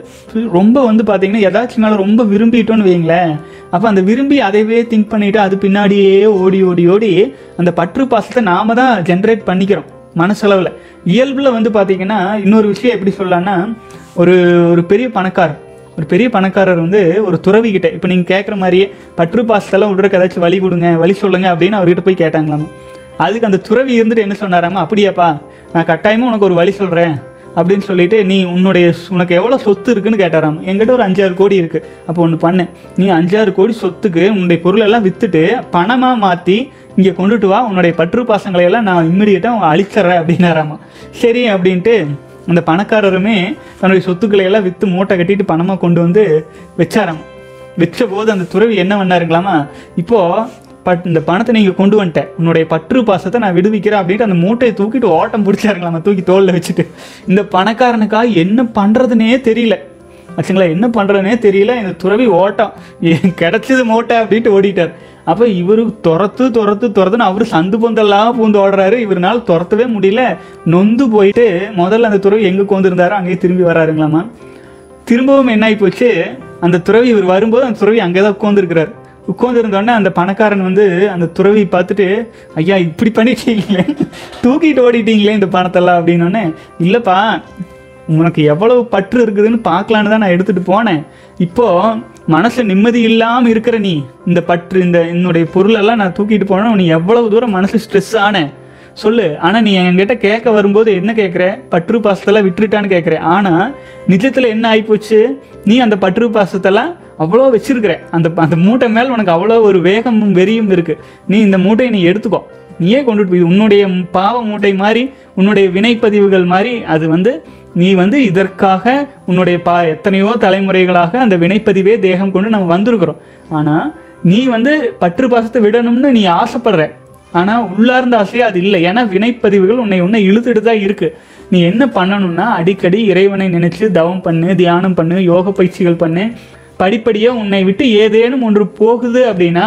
ரொம்ப வந்து பாத்தீங்கன்னா ஏதாச்சும் மேல ரொம்ப விரும்பிட்டோம்னு வைங்களேன் அப்ப அந்த விரும்பி அதைவே திங்க் பண்ணிட்டு அது பின்னாடியே ஓடி ஓடி ஓடி அந்த பற்று பாசத்தை நாம தான் ஜென்ரேட் பண்ணிக்கிறோம் மனசளவில் இயல்புல வந்து பாத்தீங்கன்னா இன்னொரு விஷயம் எப்படி சொல்லலாம்னா ஒரு ஒரு பெரிய பணக்காரர் ஒரு பெரிய பணக்காரர் வந்து ஒரு துறவி கிட்ட இப்போ நீங்கள் கேட்குற மாதிரியே பற்று பாசத்தெல்லாம் விடுறக்கு ஏதாச்சும் வழி கொடுங்க வழி சொல்லுங்க அப்படின்னு அவர்கிட்ட போய் கேட்டாங்களாமா அதுக்கு அந்த துறவி இருந்துட்டு என்ன சொன்னாராமா அப்படியாப்பா நான் கட்டாயமா உனக்கு ஒரு வழி சொல்கிறேன் அப்படின்னு சொல்லிட்டு நீ உன்னுடைய உனக்கு எவ்வளோ சொத்து இருக்குன்னு கேட்டாராம் என்கிட்ட ஒரு அஞ்சாறு கோடி இருக்கு அப்போ ஒன்று பண்ணு நீ அஞ்சாறு கோடி சொத்துக்கு உன்னுடைய பொருள் எல்லாம் வித்துட்டு பணமாக மாற்றி இங்கே கொண்டுட்டு வா உன்னுடைய பற்று பாசங்களை எல்லாம் நான் இம்மிடியட்டாக அழிச்சிட்றேன் அப்படின்னாராமா சரி அப்படின்ட்டு அந்த பணக்காரருமே தன்னுடைய சொத்துக்களை எல்லாம் விற்று மூட்டை கட்டிட்டு பணமாக கொண்டு வந்து வச்சாராம் வச்ச போது அந்த துறவி என்ன பண்ணாருங்களாமா இப்போ பட் இந்த பணத்தை நீங்கள் கொண்டு வந்துட்டேன் உன்னுடைய பற்று பாசத்தை நான் விடுவிக்கிறேன் அப்படின்ட்டு அந்த மூட்டையை தூக்கிட்டு ஓட்டம் பிடிச்சாருங்களாமா தூக்கி தோளில் வச்சுட்டு இந்த பணக்காரனுக்காக என்ன பண்ணுறதுனே தெரியல ஆச்சுங்களா என்ன பண்ணுறதுனே தெரியல இந்த துறவி ஓட்டம் ஏன் கிடைச்சது மூட்டை அப்படின்ட்டு ஓடிட்டார் அப்போ இவரு துரத்து துரத்து துரத்துன்னு அவர் சந்து பொந்தெல்லாம் பூந்து ஓடுறாரு இவருனால துரத்தவே முடியல நொந்து போயிட்டு முதல்ல அந்த துறவி எங்கே கோந்திருந்தாரோ அங்கேயே திரும்பி வராருங்களாமா திரும்பவும் என்ன ஆகி போச்சு அந்த துறவி இவர் வரும்போது அந்த துறவி அங்கே தான் உட்காந்துருக்கிறார் உட்காந்துருந்தோடனே அந்த பணக்காரன் வந்து அந்த துறவி பார்த்துட்டு ஐயா இப்படி பண்ணிட்டீங்களே தூக்கிட்டு ஓடிட்டீங்களே இந்த பணத்தெல்லாம் அப்படின்னோடனே இல்லைப்பா உனக்கு எவ்வளவு பற்று இருக்குதுன்னு பார்க்கலான்னு தான் நான் எடுத்துட்டு போனேன் இப்போ மனசு நிம்மதி இல்லாமல் இருக்கிற நீ இந்த பற்று இந்த என்னுடைய பொருளெல்லாம் நான் தூக்கிட்டு போனேன் நீ எவ்வளவு தூரம் மனசு ஸ்ட்ரெஸ் ஆன சொல்லு ஆனா நீ என்கிட்ட கேட்க வரும்போது என்ன கேட்குற பற்று பாசத்தெல்லாம் விட்டுட்டான்னு கேட்குற ஆனா நிஜத்துல என்ன ஆயிப்போச்சு நீ அந்த பற்று பாசத்தெல்லாம் அவ்வளோ வச்சிருக்கிற அந்த அந்த மூட்டை மேல் உனக்கு அவ்வளோ ஒரு வேகமும் வெறியும் இருக்கு நீ இந்த மூட்டையை நீ எடுத்துக்கோ நீயே கொண்டுட்டு போய் உன்னுடைய பாவ மூட்டை மாதிரி உன்னுடைய வினைப்பதிவுகள் மாதிரி அது வந்து நீ வந்து இதற்காக உன்னுடைய பா எத்தனையோ தலைமுறைகளாக அந்த வினைப்பதிவே தேகம் கொண்டு நம்ம வந்திருக்கிறோம் ஆனா நீ வந்து பற்று பாசத்தை விடணும்னு நீ ஆசைப்படுற ஆனா உள்ளார்ந்த ஆசையா அது இல்லை ஏன்னா வினைப்பதிவுகள் உன்னை உன்னை இழுத்துட்டு தான் இருக்கு நீ என்ன பண்ணணும்னா அடிக்கடி இறைவனை நினைச்சு தவம் பண்ணு தியானம் பண்ணு யோக பயிற்சிகள் பண்ணு படிப்படியா உன்னை விட்டு ஏதேனும் ஒன்று போகுது அப்படின்னா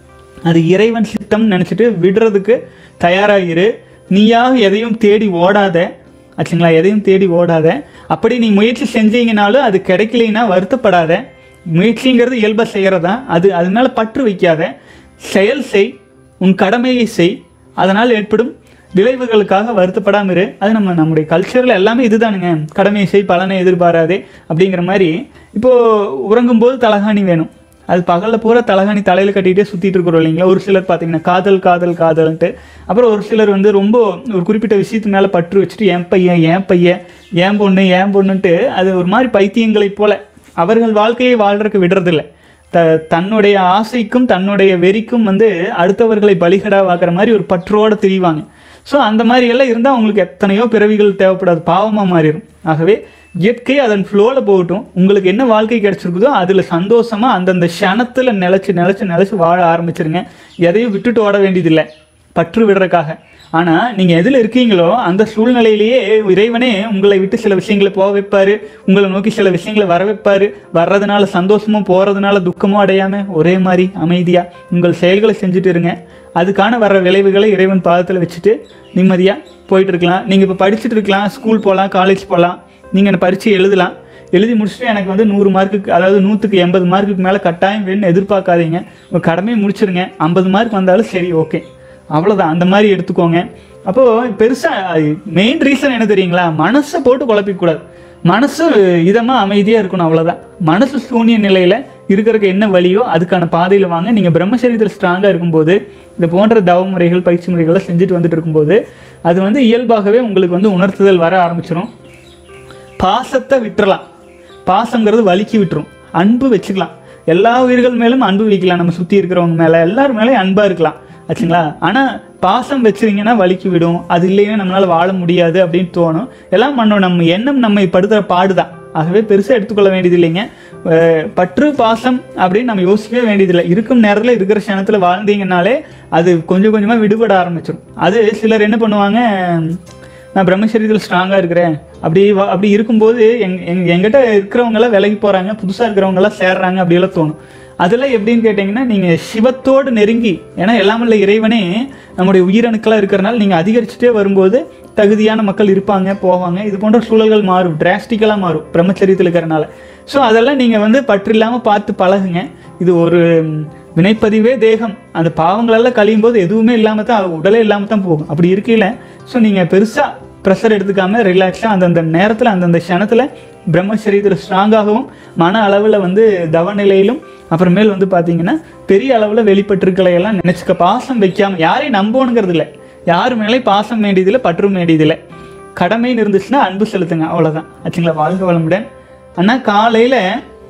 அது இறைவன் சித்தம் நினைச்சிட்டு விடுறதுக்கு தயாராகிரு நீயாக எதையும் தேடி ஓடாத ஆச்சுங்களா எதையும் தேடி ஓடாத அப்படி நீ முயற்சி செஞ்சீங்கனாலும் அது கிடைக்கலைன்னா வருத்தப்படாத முயற்சிங்கிறது இயல்பாக செய்கிறதா அது அது மேலே பற்று வைக்காத செயல் செய் உன் கடமையை செய் அதனால் ஏற்படும் விளைவுகளுக்காக வருத்தப்படாம இரு அது நம்ம நம்முடைய கல்ச்சரில் எல்லாமே இதுதானுங்க கடமையை செய் பலனை எதிர்பாராதே அப்படிங்கிற மாதிரி இப்போ உறங்கும்போது தலகாணி வேணும் அது பகலில் பூரா தலகாணி தலையில் கட்டிகிட்டே சுற்றிட்டு இருக்கிறோம் இல்லைங்களா ஒரு சிலர் பார்த்தீங்கன்னா காதல் காதல் காதல்ன்ட்டு அப்புறம் ஒரு சிலர் வந்து ரொம்ப ஒரு குறிப்பிட்ட விஷயத்து மேலே பற்று வச்சுட்டு என் பையன் என் பையன் ஏன் பொண்ணு ஏன் பொண்ணுன்ட்டு அது ஒரு மாதிரி பைத்தியங்களைப் போல அவர்கள் வாழ்க்கையை வாழ்றதுக்கு விடுறதில்ல த தன்னுடைய ஆசைக்கும் தன்னுடைய வெறிக்கும் வந்து அடுத்தவர்களை பலிகடா வாக்குற மாதிரி ஒரு பற்றோட திரிவாங்க ஸோ அந்த மாதிரி எல்லாம் இருந்தால் அவங்களுக்கு எத்தனையோ பிறவிகள் தேவைப்படாது பாவமாக மாறிடும் ஆகவே இயற்கை அதன் ஃப்ளோவில் போகட்டும் உங்களுக்கு என்ன வாழ்க்கை கிடைச்சிருக்குதோ அதில் சந்தோஷமாக அந்தந்த க்ஷணத்தில் நிலச்சி நிலச்சி நிலச்சி வாழ ஆரம்பிச்சிருங்க எதையும் விட்டுட்டு ஓட வேண்டியதில்லை பற்று விடுறதுக்காக ஆனால் நீங்கள் எதில் இருக்கீங்களோ அந்த சூழ்நிலையிலேயே இறைவனே உங்களை விட்டு சில விஷயங்களை போக வைப்பார் உங்களை நோக்கி சில விஷயங்களை வர வைப்பார் வர்றதுனால சந்தோஷமும் போகிறதுனால துக்கமும் அடையாமல் ஒரே மாதிரி அமைதியாக உங்கள் செயல்களை செஞ்சுட்டு இருங்க அதுக்கான வர விளைவுகளை இறைவன் பாதத்தில் வச்சுட்டு நிம்மதியாக போயிட்டு இருக்கலாம் நீங்கள் இப்போ படிச்சுட்டு இருக்கலாம் ஸ்கூல் போகலாம் காலேஜ் போகலாம் நீங்கள் அந்த பரீட்சை எழுதலாம் எழுதி முடிச்சுட்டு எனக்கு வந்து நூறு மார்க்குக்கு அதாவது நூற்றுக்கு எண்பது மார்க்குக்கு மேலே கட்டாயம் வேணும்னு எதிர்பார்க்காதீங்க உங்கள் கடமையை முடிச்சிருங்க ஐம்பது மார்க் வந்தாலும் சரி ஓகே அவ்வளோதான் அந்த மாதிரி எடுத்துக்கோங்க அப்போது பெருசாக மெயின் ரீசன் என்ன தெரியுங்களா மனசை போட்டு குழப்பிக்கூடாது மனசு இதமாக அமைதியாக இருக்கணும் அவ்வளோதான் மனசு சூனிய நிலையில் இருக்கிறதுக்கு என்ன வழியோ அதுக்கான பாதையில் வாங்க நீங்கள் பிரம்மச்சரியத்தில் ஸ்ட்ராங்காக இருக்கும்போது இது போன்ற தவ முறைகள் பயிற்சி முறைகளை செஞ்சுட்டு வந்துட்டு இருக்கும்போது அது வந்து இயல்பாகவே உங்களுக்கு வந்து உணர்த்துதல் வர ஆரம்பிச்சிடும் பாசத்தை விட்டுறலாம் பாசங்கிறது வலிக்கி விட்டுரும் அன்பு வச்சுக்கலாம் எல்லா உயிர்கள் மேலும் அன்பு வைக்கலாம் நம்ம சுற்றி இருக்கிறவங்க மேலே எல்லார் மேலேயும் அன்பாக இருக்கலாம் ஆச்சுங்களா ஆனால் பாசம் வச்சிருங்கன்னா வலிக்கி விடும் அது இல்லைன்னா நம்மளால் வாழ முடியாது அப்படின்னு தோணும் எல்லாம் பண்ணோம் நம்ம எண்ணம் நம்மை படுத்துகிற பாடுதான் ஆகவே பெருசாக எடுத்துக்கொள்ள வேண்டியது இல்லைங்க அஹ் பற்று பாசம் அப்படின்னு நம்ம யோசிக்கவே வேண்டியதில்லை இருக்கும் நேரத்தில் இருக்கிற க்ஷணத்தில் வாழ்ந்தீங்கனாலே அது கொஞ்சம் கொஞ்சமாக விடுபட ஆரம்பிச்சிடும் அது சிலர் என்ன பண்ணுவாங்க நான் பிரம்மச்சரியத்தில் ஸ்ட்ராங்காக இருக்கிறேன் அப்படி வா- அப்படி இருக்கும்போது எங் எங் எங்கிட்ட இருக்கிறவங்கெல்லாம் விலகி போகிறாங்க புதுசாக இருக்கிறவங்கெல்லாம் சேர்றாங்க அப்படியெல்லாம் தோணும் அதெல்லாம் எப்படின்னு கேட்டிங்கன்னா நீங்கள் சிவத்தோடு நெருங்கி ஏன்னா எல்லாமல்ல இறைவனே நம்முடைய உயிரணுக்களாக இருக்கிறனால நீங்கள் அதிகரிச்சுட்டே வரும்போது தகுதியான மக்கள் இருப்பாங்க போவாங்க இது போன்ற சூழல்கள் மாறும் டிராஸ்டிக்கலாக மாறும் பிரம்மச்சரியத்தில் இருக்கிறனால ஸோ அதெல்லாம் நீங்கள் வந்து பற்று இல்லாமல் பார்த்து பழகுங்க இது ஒரு ம், வினைப்பதிவே தேகம் அந்த பாவங்களெல்லாம் கழியும் போது எதுவுமே இல்லாமல் தான் உடலே இல்லாமல் தான் போகும் அப்படி இருக்கையில் ஸோ நீங்கள் பெருசாக ப்ரெஷர் எடுத்துக்காம ரிலாக்ஸாக அந்தந்த நேரத்தில் அந்தந்த க்ஷணத்தில் பிரம்மச்சரியத்தில் ஸ்ட்ராங்காகவும் மன அளவில் வந்து தவநிலையிலும் அப்புறமேல் வந்து பார்த்தீங்கன்னா பெரிய அளவில் வெளிப்பட்டிருக்கலையெல்லாம் நினச்சிக்க பாசம் வைக்காம யாரையும் நம்பணுங்கிறது இல்லை யார் மேலே பாசம் வேண்டியதில்லை பற்றும் வேண்டியதில்லை கடமைன்னு இருந்துச்சுன்னா அன்பு செலுத்துங்க அவ்வளோதான் ஆச்சுங்களா வாழ்க வளமுடன் ஆனால் காலையில்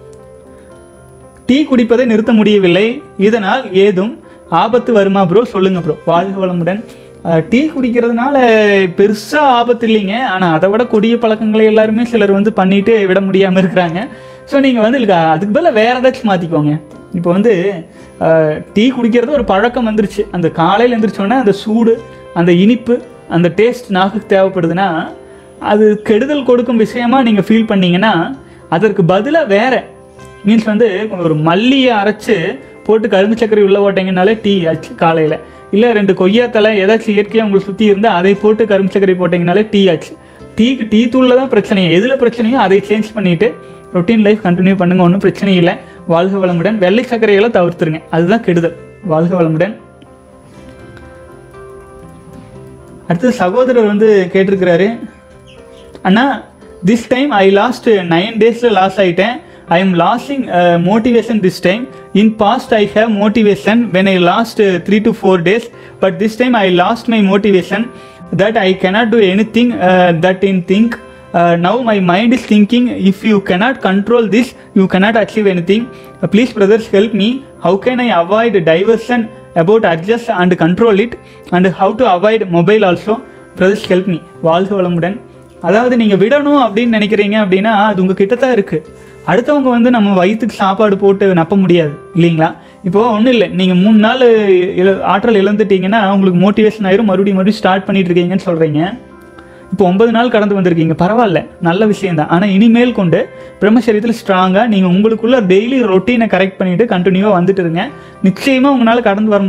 டீ குடிப்பதை நிறுத்த முடியவில்லை இதனால் ஏதும் ஆபத்து வருமா ப்ரோ சொல்லுங்க ப்ரோ வாழ்க வளமுடன் அஹ், டீ குடிக்கிறதுனால பெருசா ஆபத்து இல்லைங்க ஆனால் அதை விட கொடிய பழக்கங்களை எல்லாருமே சிலர் வந்து பண்ணிட்டு விட முடியாமல் இருக்கிறாங்க ஸோ நீங்கள் வந்து இதுக்கு அதுக்கு பதிலா வேற ஏதாச்சும் மாற்றிக்கோங்க இப்போ வந்து அஹ், டீ குடிக்கிறது ஒரு பழக்கம் வந்துருச்சு அந்த காலையில் எழுந்திரிச்சோன்னே அந்த சூடு அந்த இனிப்பு அந்த டேஸ்ட் நாக்குக்கு தேவைப்படுதுன்னா அது கெடுதல் கொடுக்கும் விஷயமா நீங்கள் ஃபீல் பண்ணீங்கன்னா அதற்கு பதிலாக வேற மீன்ஸ் வந்து ஒரு மல்லியை அரைச்சு போட்டு கரும்பு சர்க்கரை உள்ள போட்டீங்கனாலே டீ ஆச்சு காலையில் இல்லை ரெண்டு கொய்யா தலை ஏதாச்சும் இயற்கையாக உங்களுக்கு சுற்றி இருந்தால் அதை போட்டு கரும்பு சர்க்கரை போட்டிங்கனாலே டீ ஆச்சு டீக்கு டீ தூளில் தான் பிரச்சனையே எதில் பிரச்சனையோ அதை சேஞ்ச் பண்ணிவிட்டு ரொட்டீன் லைஃப் கண்டினியூ பண்ணுங்க ஒன்றும் பிரச்சனை இல்லை வாழ்க வளமுடன் வெள்ளை சர்க்கரையெல்லாம் தவிர்த்துருங்க அதுதான் கெடுதல் வாழ்க வளமுடன் அடுத்து சகோதரர் வந்து கேட்டிருக்கிறாரு அண்ணா this time I lost nine டேஸில் லாஸ் ஆயிட்டேன் I am lasting motivation this time in past I have motivation when I lost three to four days but this time I lost my motivation that I cannot do anything uh, that in think uh, now my mind is thinking if you cannot control this you cannot achieve anything Uh, please brothers help me how can i avoid diversion about adjust and control it and how to avoid mobile also brothers help me வாழ்க வளமுடன் அதாவது நீங்கள் விடணும் அப்படின்னு நினைக்கிறீங்க அப்படின்னா அது உங்கள் கிட்ட தான் இருக்குது அடுத்தவங்க வந்து நம்ம வயிற்றுக்கு சாப்பாடு போட்டு நப்ப முடியாது இல்லைங்களா இப்போ ஒன்றும் இல்லை நீங்கள் மூணு நாள் இழ- ஆற்றல் இழந்துட்டீங்கன்னா உங்களுக்கு மோட்டிவேஷன் ஆயிரும் மறுபடியும் மறுபடியும் ஸ்டார்ட் பண்ணிட்டு இருக்கீங்கன்னு சொல்கிறீங்க இப்போ ஒன்பது நாள் கடந்து வந்திருக்கீங்க பரவாயில்ல நல்ல விஷயம் தான் ஆனால் இனிமேல் கொண்டு பிரம்மச்சரியத்தில் ஸ்ட்ராங்காக நீங்கள் உங்களுக்குள்ள டெய்லி ரொட்டீனை கரெக்ட் பண்ணிட்டு கண்டினியூவாக வந்துட்டு இருங்க நிச்சயமாக உங்களால் கடந்து வர முடியும்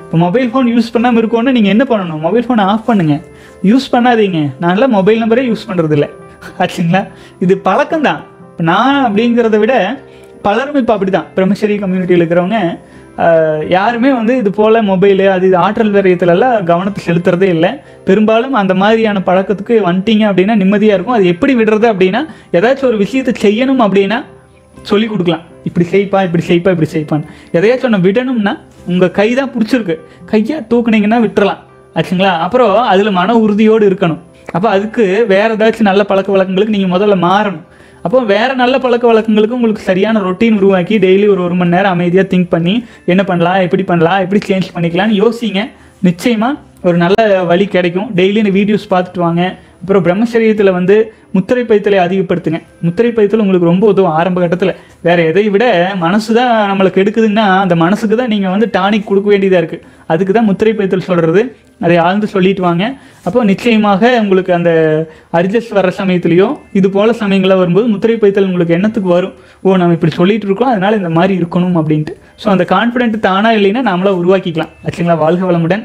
இப்போ மொபைல் ஃபோன் யூஸ் பண்ணாமல் இருக்கோன்னு நீங்கள் என்ன பண்ணணும் மொபைல் ஃபோனை ஆஃப் பண்ணுங்க யூஸ் பண்ணாதீங்க நான்லாம் மொபைல் நம்பரே யூஸ் பண்ணுறது இல்லை ஆச்சுங்களா இது பழக்கம்தான் இப்போ நான் அப்படிங்கிறத விட பலரும் இப்போ அப்படி தான் பிரம்மச்சரி கம்யூனிட்டியில் இருக்கிறவங்க ஆஹ், யாருமே வந்து இது போல் மொபைலு அது இது ஆற்றல் விரயத்துலலாம் கவனத்தை செலுத்துறதே இல்லை பெரும்பாலும் அந்த மாதிரியான பழக்கத்துக்கு வந்துட்டீங்க அப்படின்னா நிம்மதியாக இருக்கும் அது எப்படி விடுறது அப்படின்னா ஏதாச்சும் ஒரு விஷயத்தை செய்யணும் அப்படின்னா சொல்லி கொடுக்கலாம் இப்படி செய்ப்பா இப்படி செய்ப்பா இப்படி செய்ப்பான்னு எதையாச்சும் ஒன்று விடணும்னா உங்கள் கை தான் பிடிச்சிருக்கு கையை தூக்குனீங்கன்னா விட்டுறலாம் ஆச்சுங்களா அப்புறம் அதில் மன உறுதியோடு இருக்கணும் அப்போ அதுக்கு வேற ஏதாச்சும் நல்ல பழக்க வழக்கங்களுக்கு நீங்கள் முதல்ல மாறணும் அப்போ வேற நல்ல பழக்க வழக்கங்களுக்கு உங்களுக்கு சரியான ரொட்டீன் உருவாக்கி டெய்லி ஒரு ஒரு மணி நேரம் அமைதியாக திங்க் பண்ணி என்ன பண்ணலாம் எப்படி பண்ணலாம் எப்படி சேஞ்ச் பண்ணிக்கலாம்னு யோசிங்க நிச்சயமா ஒரு நல்ல வழி கிடைக்கும் டெய்லி இந்த வீடியோஸ் பார்த்துட்டு வாங்க அப்புறம் பிரம்மச்சரியத்தில் வந்து முத்திரை பைத்தலை அதிகப்படுத்துங்க முத்திரை பைத்தல் உங்களுக்கு ரொம்ப உதவும் ஆரம்ப கட்டத்தில் வேற எதை விட மனசு தான் நம்மளுக்கு எடுக்குதுன்னா அந்த மனசுக்கு தான் நீங்கள் வந்து டானிக் கொடுக்க வேண்டியதாக இருக்குது அதுக்கு தான் முத்திரை பைத்தல் சொல்கிறது அதை ஆழ்ந்து சொல்லிட்டு வாங்க அப்போ நிச்சயமாக உங்களுக்கு அந்த அரிஜஸ் வர சமயத்துலையோ இது போல சமயங்களாக வரும்போது முத்திரை பைத்தல் உங்களுக்கு எண்ணத்துக்கு வரும் ஓ நம்ம இப்படி சொல்லிட்டு இருக்கோம் அதனால இந்த மாதிரி இருக்கணும் அப்படின்ட்டு ஸோ அந்த கான்ஃபிடென்ட் தானா இல்லைன்னா நாமளா உருவாக்கிக்கலாம் ஆச்சுங்களா வாழ்க வளமுடன்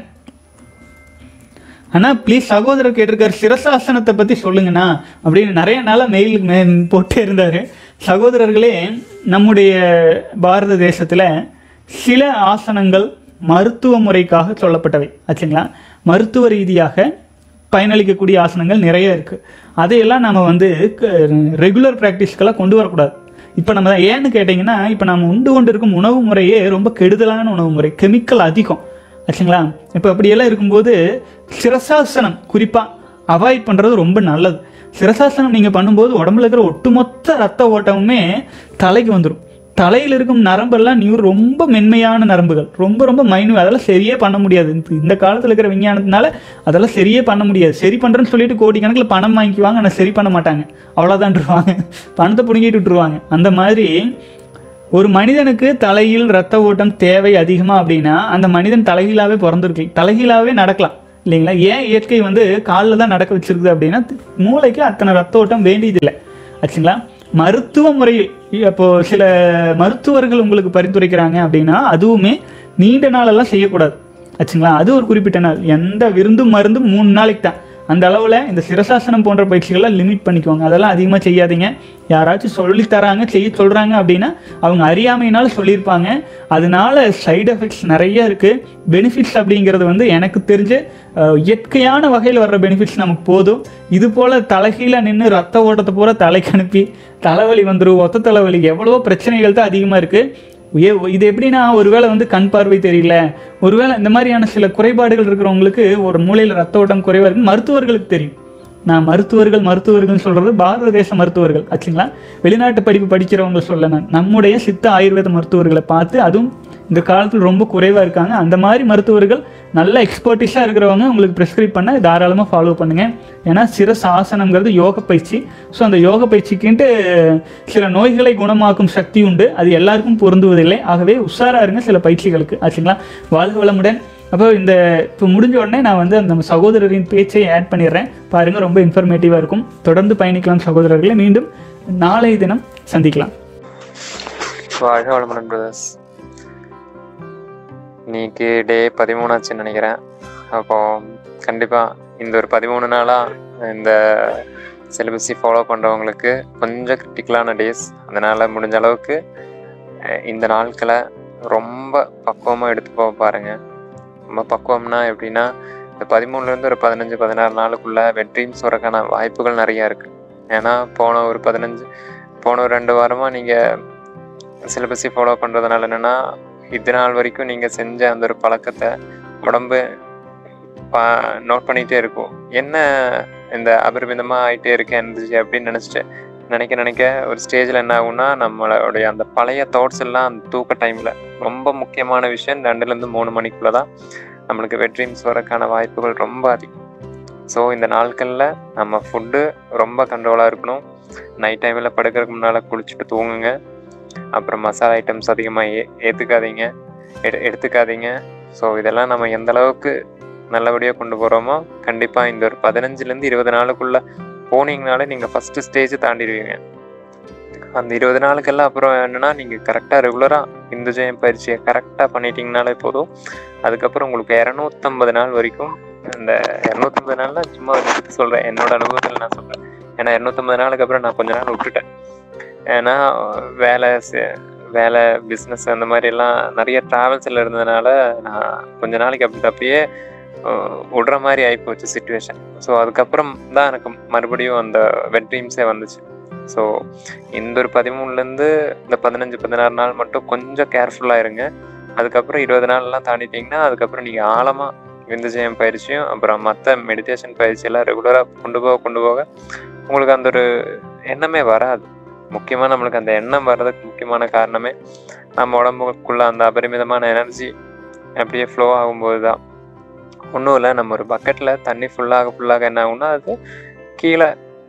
ஆனால் ப்ளீஸ் சகோதரர் கேட்டிருக்காரு சிரசாசனத்தை பற்றி சொல்லுங்கண்ணா அப்படின்னு நிறைய நாளாக மெயில் மே போட்டே இருந்தார் சகோதரர்களே நம்முடைய பாரத தேசத்தில் சில ஆசனங்கள் மருத்துவ முறைக்காக சொல்லப்பட்டவை ஆச்சுங்களா மருத்துவ ரீதியாக பயனளிக்கக்கூடிய ஆசனங்கள் நிறைய இருக்குது அதையெல்லாம் நம்ம வந்து ரெகுலர் ப்ராக்டிஸ்க்கெல்லாம் கொண்டு வரக்கூடாது இப்போ நம்ம ஏன்னு கேட்டிங்கன்னா இப்போ நம்ம உண்டு கொண்டு இருக்கும் உணவு முறையே ரொம்ப கெடுதலான உணவு முறை கெமிக்கல் அதிகம் ஆச்சுங்களா இப்போ அப்படியெல்லாம் இருக்கும்போது சிரசாசனம் குறிப்பாக அவாய்ட் பண்ணுறது ரொம்ப நல்லது சிரசாசனம் நீங்கள் பண்ணும்போது உடம்புல இருக்கிற ஒட்டுமொத்த ரத்த ஓட்டமுமே தலைக்கு வந்துடும் தலையில் இருக்கும் நரம்பெல்லாம் நியூ ரொம்ப மென்மையான நரம்புகள் ரொம்ப ரொம்ப மைனு அதெல்லாம் சரியே பண்ண முடியாது இந்த- இந்த காலத்தில் இருக்கிற விஞ்ஞானத்தினால அதெல்லாம் சரியே பண்ண முடியாது சரி பண்ணுறேன்னு சொல்லிட்டு கோடிக்கணக்கில் பணம் வாங்கிக்குவாங்க ஆனால் சரி பண்ண மாட்டாங்க அவ்வளோதான்ருவாங்க பணத்தை பிடுங்கிட்டு விட்டுருவாங்க அந்த மாதிரி ஒரு மனிதனுக்கு தலையில் ரத்த ஓட்டம் தேவை அதிகமா அப்படின்னா அந்த மனிதன் தலைகீழாவே பிறந்திருக்கு தலைகீழாவே நடக்கலாம் இல்லைங்களா ஏன் இயற்கை வந்து காலில் தான் நடக்க வச்சிருக்குது அப்படின்னா மூளைக்கு அத்தனை ரத்த ஓட்டம் வேண்டியதில்லை ஆச்சுங்களா மருத்துவ முறையில் இப்போ சில மருத்துவர்கள் உங்களுக்கு பரிந்துரைக்கிறாங்க அப்படின்னா அதுவுமே நீண்ட நாளெல்லாம் செய்யக்கூடாது ஆச்சுங்களா அது ஒரு குறிப்பிட்ட நாள் எந்த விருந்தும் மருந்தும் மூணு நாளைக்கு தான் அந்த அளவில் இந்த சிரசாசனம் போன்ற பயிற்சிகள்லாம் லிமிட் பண்ணிக்குவாங்க அதெல்லாம் அதிகமாக செய்யாதீங்க யாராச்சும் சொல்லி தராங்க செய்ய சொல்கிறாங்க அப்படின்னா அவங்க அறியாமையினால சொல்லியிருப்பாங்க அதனால சைடு எஃபெக்ட்ஸ் நிறைய இருக்குது பெனிஃபிட்ஸ் அப்படிங்கிறது வந்து எனக்கு தெரிஞ்சு அஹ், இயற்கையான வகையில் வர்ற பெனிஃபிட்ஸ் நமக்கு போதும் இது போல் தலைகீழ நின்று ரத்த ஓட்டத்தை பூரா தலைக்கு அனுப்பி தலைவலி வந்துடும் ஒத்த தலைவலி எவ்வளவோ பிரச்சனைகள் தான் அதிகமாக இருக்குது ஏ இது எப்படின்னா ஒருவேளை வந்து கண் பார்வை தெரியல ஒருவேளை இந்த மாதிரியான சில குறைபாடுகள் இருக்கிறவங்களுக்கு ஒரு மூளையில் ரத்த ஓட்டம் குறைவாக இருக்குன்னு மருத்துவர்களுக்கு தெரியும் நான் மருத்துவர்கள் மருத்துவர்கள் சொல்றது பாரத தேச மருத்துவர்கள் ஆச்சுங்களா வெளிநாட்டு படிப்பு படிக்கிறவங்க சொல்ல நான் நம்முடைய சித்த ஆயுர்வேத மருத்துவர்களை பார்த்து அதுவும் இந்த காலத்தில் ரொம்ப குறைவாக இருக்காங்க அந்த மாதிரி மருத்துவர்கள் நல்ல எக்ஸ்பர்டிஸாக இருக்கிறவங்க உங்களுக்கு ப்ரிஸ்கிரைப் பண்ண தாராளமாக ஃபாலோ பண்ணுங்க ஏன்னா சிரஸ் ஆசனங்கிறது யோக பயிற்சி ஸோ அந்த யோக பயிற்சிக்குன்ட்டு சில நோய்களை குணமாக்கும் சக்தி உண்டு அது எல்லாருக்கும் பொருந்துவதில்லை ஆகவே உஷாரா இருங்க சில பயிற்சிகளுக்கு ஆச்சுங்களா வாழ்க வளமுடன் அப்போ இந்த இப்போ முடிஞ்ச உடனே நான் வந்து அந்த சகோதரரின் பேச்சை ஆட் பண்ணிடுறேன் பாருங்க ரொம்ப இன்ஃபர்மேட்டிவாக இருக்கும் தொடர்ந்து பயணிக்கலாம் சகோதரர்களை மீண்டும் நாளைய தினம் சந்திக்கலாம் வாழ்க வளமுடன் பிரதர்ஸ் இன்னைக்கு டே பதிமூணாச்சுன்னு நினைக்கிறேன் அப்போ கண்டிப்பாக இந்த ஒரு பதிமூணு நாளாக இந்த சிலபஸை ஃபாலோ பண்ணுறவங்களுக்கு கொஞ்சம் கிரிட்டிக்கலான டேஸ் அதனால் முடிஞ்ச அளவுக்கு அஹ், இந்த நாட்களை ரொம்ப பக்குவமாக எடுத்து போக பாருங்கள் ரொம்ப பக்குவம்னா எப்படின்னா இந்த பதிமூணுலேருந்து ஒரு பதினஞ்சு பதினாறு நாளுக்குள்ள வெற்றியும் சொல்கிறக்கான வாய்ப்புகள் நிறையா இருக்குது ஏன்னா போன ஒரு பதினஞ்சு போன ஒரு ரெண்டு வாரமாக நீங்கள் சிலபஸை ஃபாலோ பண்ணுறதுனால என்னென்னா இது நாள் வரைக்கும் நீங்கள் செஞ்ச அந்த ஒரு பழக்கத்தை உடம்பு பா நோட் பண்ணிகிட்டே இருக்கும் என்ன இந்த அபரிமிதமாக ஆகிட்டே இருக்கேன் இருந்துச்சு அப்படின்னு நினச்சிட்டு நினைக்க நினைக்க ஒரு ஸ்டேஜில் என்ன ஆகும்னா நம்மளுடைய அந்த பழைய தாட்ஸ் எல்லாம் அந்த தூக்க டைமில் ரொம்ப முக்கியமான விஷயம் ரெண்டுலேருந்து மூணு மணிக்குள்ளே தான் நம்மளுக்கு வெட்ரீம்ஸ் வரக்கான வாய்ப்புகள் ரொம்ப அதிகம் ஸோ இந்த நாட்களில் நம்ம ஃபுட்டு ரொம்ப கண்ட்ரோலாக இருக்கணும் நைட் டைமில் படுக்கிறதுக்கு முன்னால் குளிச்சுட்டு தூங்குங்க அப்புறம் மசாலா ஐட்டம்ஸ் அதிகமாக ஏ ஏற்றுக்காதீங்க எடு எடுத்துக்காதீங்க ஸோ இதெல்லாம் நம்ம எந்த அளவுக்கு நல்லபடியாக கொண்டு போகிறோமோ கண்டிப்பாக இந்த ஒரு பதினஞ்சுலேருந்து இருபது நாளுக்குள்ளே போனீங்கனாலே நீங்கள் ஃபஸ்ட்டு ஸ்டேஜ் தாண்டிடுவீங்க அந்த இருபது நாளுக்கெல்லாம் அப்புறம் என்னென்னா நீங்கள் கரெக்டாக ரெகுலராக இந்து ஜெயம் பயிற்சியை கரெக்டாக பண்ணிட்டீங்கனாலே போதும் அதுக்கப்புறம் உங்களுக்கு இரநூத்தம்பது நாள் வரைக்கும் இந்த இரநூத்தம்பது நாள்லாம் சும்மா வச்சுட்டு சொல்கிறேன் என்னோட அனுபவத்தில் நான் சொல்கிறேன் ஏன்னா இரநூத்தம்பது நாளுக்கு அப்புறம் நான் கொஞ்ச நாள் விட்டுட்டேன் ஏன்னா வேலை செ- வேலை பிஸ்னஸ் அந்த மாதிரி எல்லாம் நிறைய ட்ராவல்ஸில் இருந்ததுனால நான் கொஞ்ச நாளைக்கு அப்படி அப்படியே அஹ், விடுற மாதிரி ஆகிப்போச்சு சுச்சுவேஷன் ஸோ அதுக்கப்புறம் தான் எனக்கு மறுபடியும் அந்த வெட் ட்ரீம்ஸே வந்துச்சு ஸோ இந்த ஒரு பதிமூணுலேருந்து இந்த பதினஞ்சு பதினாறு நாள் மட்டும் கொஞ்சம் கேர்ஃபுல்லாக இருங்க அதுக்கப்புறம் இருபது நாள்லாம் தாண்டிட்டீங்கன்னா அதுக்கப்புறம் நீங்கள் ஆழமாக விந்துஜயம் பயிற்சியும் அப்புறம் மற்ற மெடிடேஷன் பயிற்சி எல்லாம் ரெகுலராக கொண்டு போக கொண்டு போக உங்களுக்கு அந்த ஒரு எண்ணமே வராது முக்கியமாக நம்மளுக்கு அந்த எண்ணம் வர்றதுக்கு முக்கியமான காரணமே நம்ம உடம்புக்குள்ள அந்த அபரிமிதமான எனர்ஜி அப்படியே ஃப்ளோ ஆகும்போது தான் ஒன்றும் இல்லை நம்ம ஒரு பக்கெட்டில் தண்ணி ஃபுல்லாக ஃபுல்லாக என்ன ஆகும்னா அது கீழே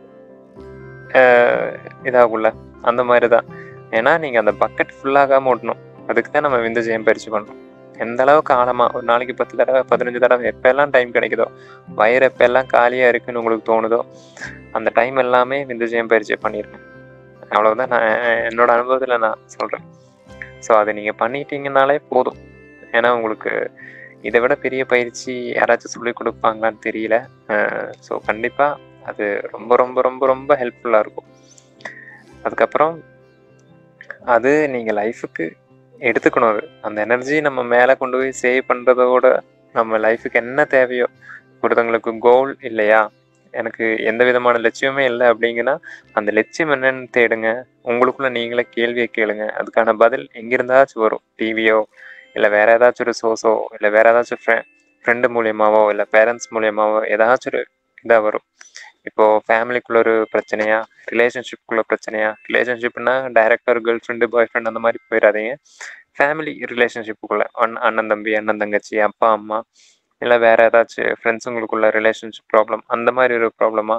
ஆஹ், இதாகும்ல அந்த மாதிரி தான் ஏன்னா நீங்கள் அந்த பக்கெட் ஃபுல்லாகாமல் ஓட்டணும் அதுக்கு தான் நம்ம விந்து ஜெயம் பயிற்சி பண்ணுறோம் எந்த அளவுக்கு ஆழமாக ஒரு நாளைக்கு பத்து தடவை பதினஞ்சு தடவை எப்போல்லாம் டைம் கிடைக்குதோ வயிறு எப்போல்லாம் காலியாக இருக்குன்னு உங்களுக்கு தோணுதோ அந்த டைம் எல்லாமே விந்து ஜெயம் பயிற்சி பண்ணிடுங்க அவ்வளவுதான் நான் என்னோட அனுபவத்தில் நான் சொல்கிறேன் ஸோ அதை நீங்கள் பண்ணிட்டீங்கனாலே போதும் ஏன்னா உங்களுக்கு இதை விட பெரிய பயிற்சி யாராச்சும் சொல்லி கொடுப்பாங்களான்னு தெரியல ஸோ கண்டிப்பாக அது ரொம்ப ரொம்ப ரொம்ப ரொம்ப ஹெல்ப்ஃபுல்லாக இருக்கும் அதுக்கப்புறம் அது நீங்கள் லைஃபுக்கு எடுத்துக்கணும் அது அந்த எனர்ஜி நம்ம மேலே கொண்டு போய் சேவ் பண்ணுறதோட நம்ம லைஃபுக்கு என்ன தேவையோ ஒருத்தவங்களுக்கு கோல் இல்லையா எனக்கு எந்த விதமான லட்சியமே இல்லை அப்படிங்கன்னா அந்த லட்சியம் என்னன்னு தேடுங்க உங்களுக்குள்ள நீங்களே கேள்வியை கேளுங்க அதுக்கான பதில் எங்கிருந்தாச்சும் வரும் டிவியோ இல்லை வேற ஏதாச்சும் ஒரு சோர்ஸோ இல்லை வேற ஏதாச்சும் ஃப்ரெண்டு மூலியமாவோ இல்லை பேரண்ட்ஸ் மூலியமாவோ ஏதாச்சும் ஒரு இதாக வரும் இப்போ ஃபேமிலிக்குள்ள ஒரு பிரச்சனையா ரிலேஷன்ஷிப்குள்ள பிரச்சனையா ரிலேஷன்ஷிப்னா டைரக்டா ஒரு கேர்ள் ஃப்ரெண்டு பாய் ஃப்ரெண்ட் அந்த மாதிரி போயிடாதீங்க ஃபேமிலி ரிலேஷன்ஷிப்புக்குள்ள அண்ணன் அண்ணன் தம்பி அண்ணன் தங்கச்சி அப்பா அம்மா இல்லை வேற ஏதாச்சும் ஃப்ரெண்ட்ஸுங்களுக்குள்ள ரிலேஷன்ஷிப் ப்ராப்ளம் அந்த மாதிரி ஒரு ப்ராப்ளமா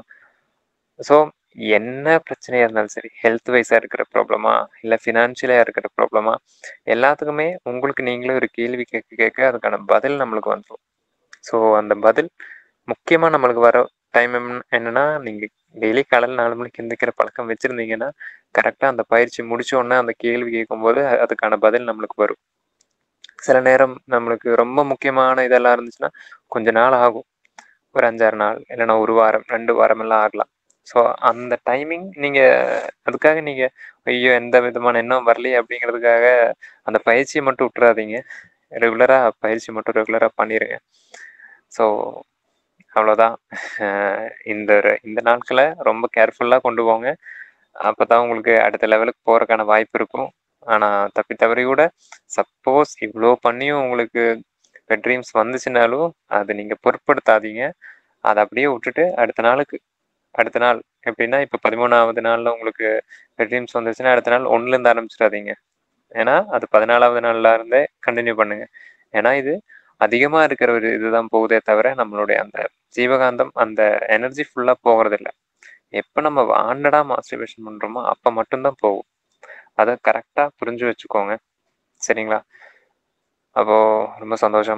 ஸோ என்ன பிரச்சனையாக இருந்தாலும் சரி ஹெல்த் வைஸாக இருக்கிற ப்ராப்ளமா இல்லை ஃபினான்ஷியலாக இருக்கிற ப்ராப்ளமா எல்லாத்துக்குமே உங்களுக்கு நீங்களே ஒரு கேள்வி கேட்க கேட்க அதுக்கான பதில் நம்மளுக்கு வந்துடும் ஸோ அந்த பதில் முக்கியமாக நம்மளுக்கு வர டைம் என்னன்னா நீங்கள் டெய்லி காலையில் நாலு மணிக்கு எந்திரிக்கிற பழக்கம் வச்சுருந்தீங்கன்னா கரெக்டாக அந்த பயிற்சி முடிச்ச உடனே அந்த கேள்வி கேட்கும்போது அ- அதுக்கான பதில் நம்மளுக்கு வரும் சில நேரம் நம்மளுக்கு ரொம்ப முக்கியமான இதெல்லாம் இருந்துச்சுன்னா கொஞ்ச நாள் ஆகும் ஒரு அஞ்சாறு நாள் இல்லைன்னா ஒரு வாரம் ரெண்டு வாரம் எல்லாம் ஆகலாம் ஸோ அந்த டைமிங் நீங்கள் அதுக்காக நீங்கள் ஐயோ எந்த விதமான எண்ணம் வரலையே அப்படிங்கிறதுக்காக அந்த பயிற்சியை மட்டும் விட்டுறாதீங்க ரெகுலராக பயிற்சி மட்டும் ரெகுலராக பண்ணிடுங்க ஸோ அவ்வளோதான் அஹ் இந்த ஒரு- இந்த நாட்களை ரொம்ப கேர்ஃபுல்லாக கொண்டு போங்க அப்போ தான் உங்களுக்கு அடுத்த லெவலுக்கு போகிறக்கான வாய்ப்பு இருக்கும் ஆனால் தப்பி தவறி கூட சப்போஸ் இவ்வளோ பண்ணியும் உங்களுக்கு ட்ரீம்ஸ் வந்துச்சுனாலும் அதை நீங்கள் பொருட்படுத்தாதீங்க அதை அப்படியே விட்டுட்டு அடுத்த நாளுக்கு அடுத்த நாள் எப்படின்னா இப்போ பதிமூணாவது நாளில் உங்களுக்கு ட்ரீம்ஸ் வந்துச்சுன்னா அடுத்த நாள் ஒன்றுலேருந்து ஆரம்பிச்சிடாதீங்க ஏன்னா அது பதினாலாவது நாள்ல இருந்தே கண்டினியூ பண்ணுங்க ஏன்னா இது அதிகமாக இருக்கிற ஒரு இதுதான் போகுதே தவிர நம்மளுடைய அந்த ஜீவகாந்தம் அந்த எனர்ஜி ஃபுல்லாக போகிறது இல்லை எப்போ நம்ம வாண்டடா மாஸ்டர்பேஷன் பண்ணுறோமோ அப்போ மட்டும்தான் போகும் அதை கரெக்டாக புரிஞ்சு வச்சுக்கோங்க சரிங்களா அப்போ ரொம்ப சந்தோஷம்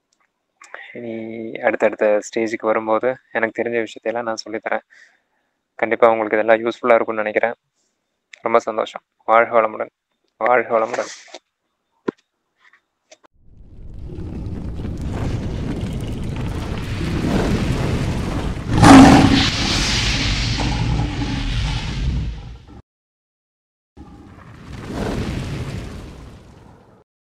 இனி அடுத்தடுத்த ஸ்டேஜுக்கு வரும்போது எனக்கு தெரிஞ்ச விஷயத்தையெல்லாம் நான் சொல்லித்தரேன் கண்டிப்பாக உங்களுக்கு இதெல்லாம் யூஸ்ஃபுல்லாக இருக்கும்னு நினைக்கிறேன் ரொம்ப சந்தோஷம் வாழ்க வளமுடன் வாழ்க வளமுடன்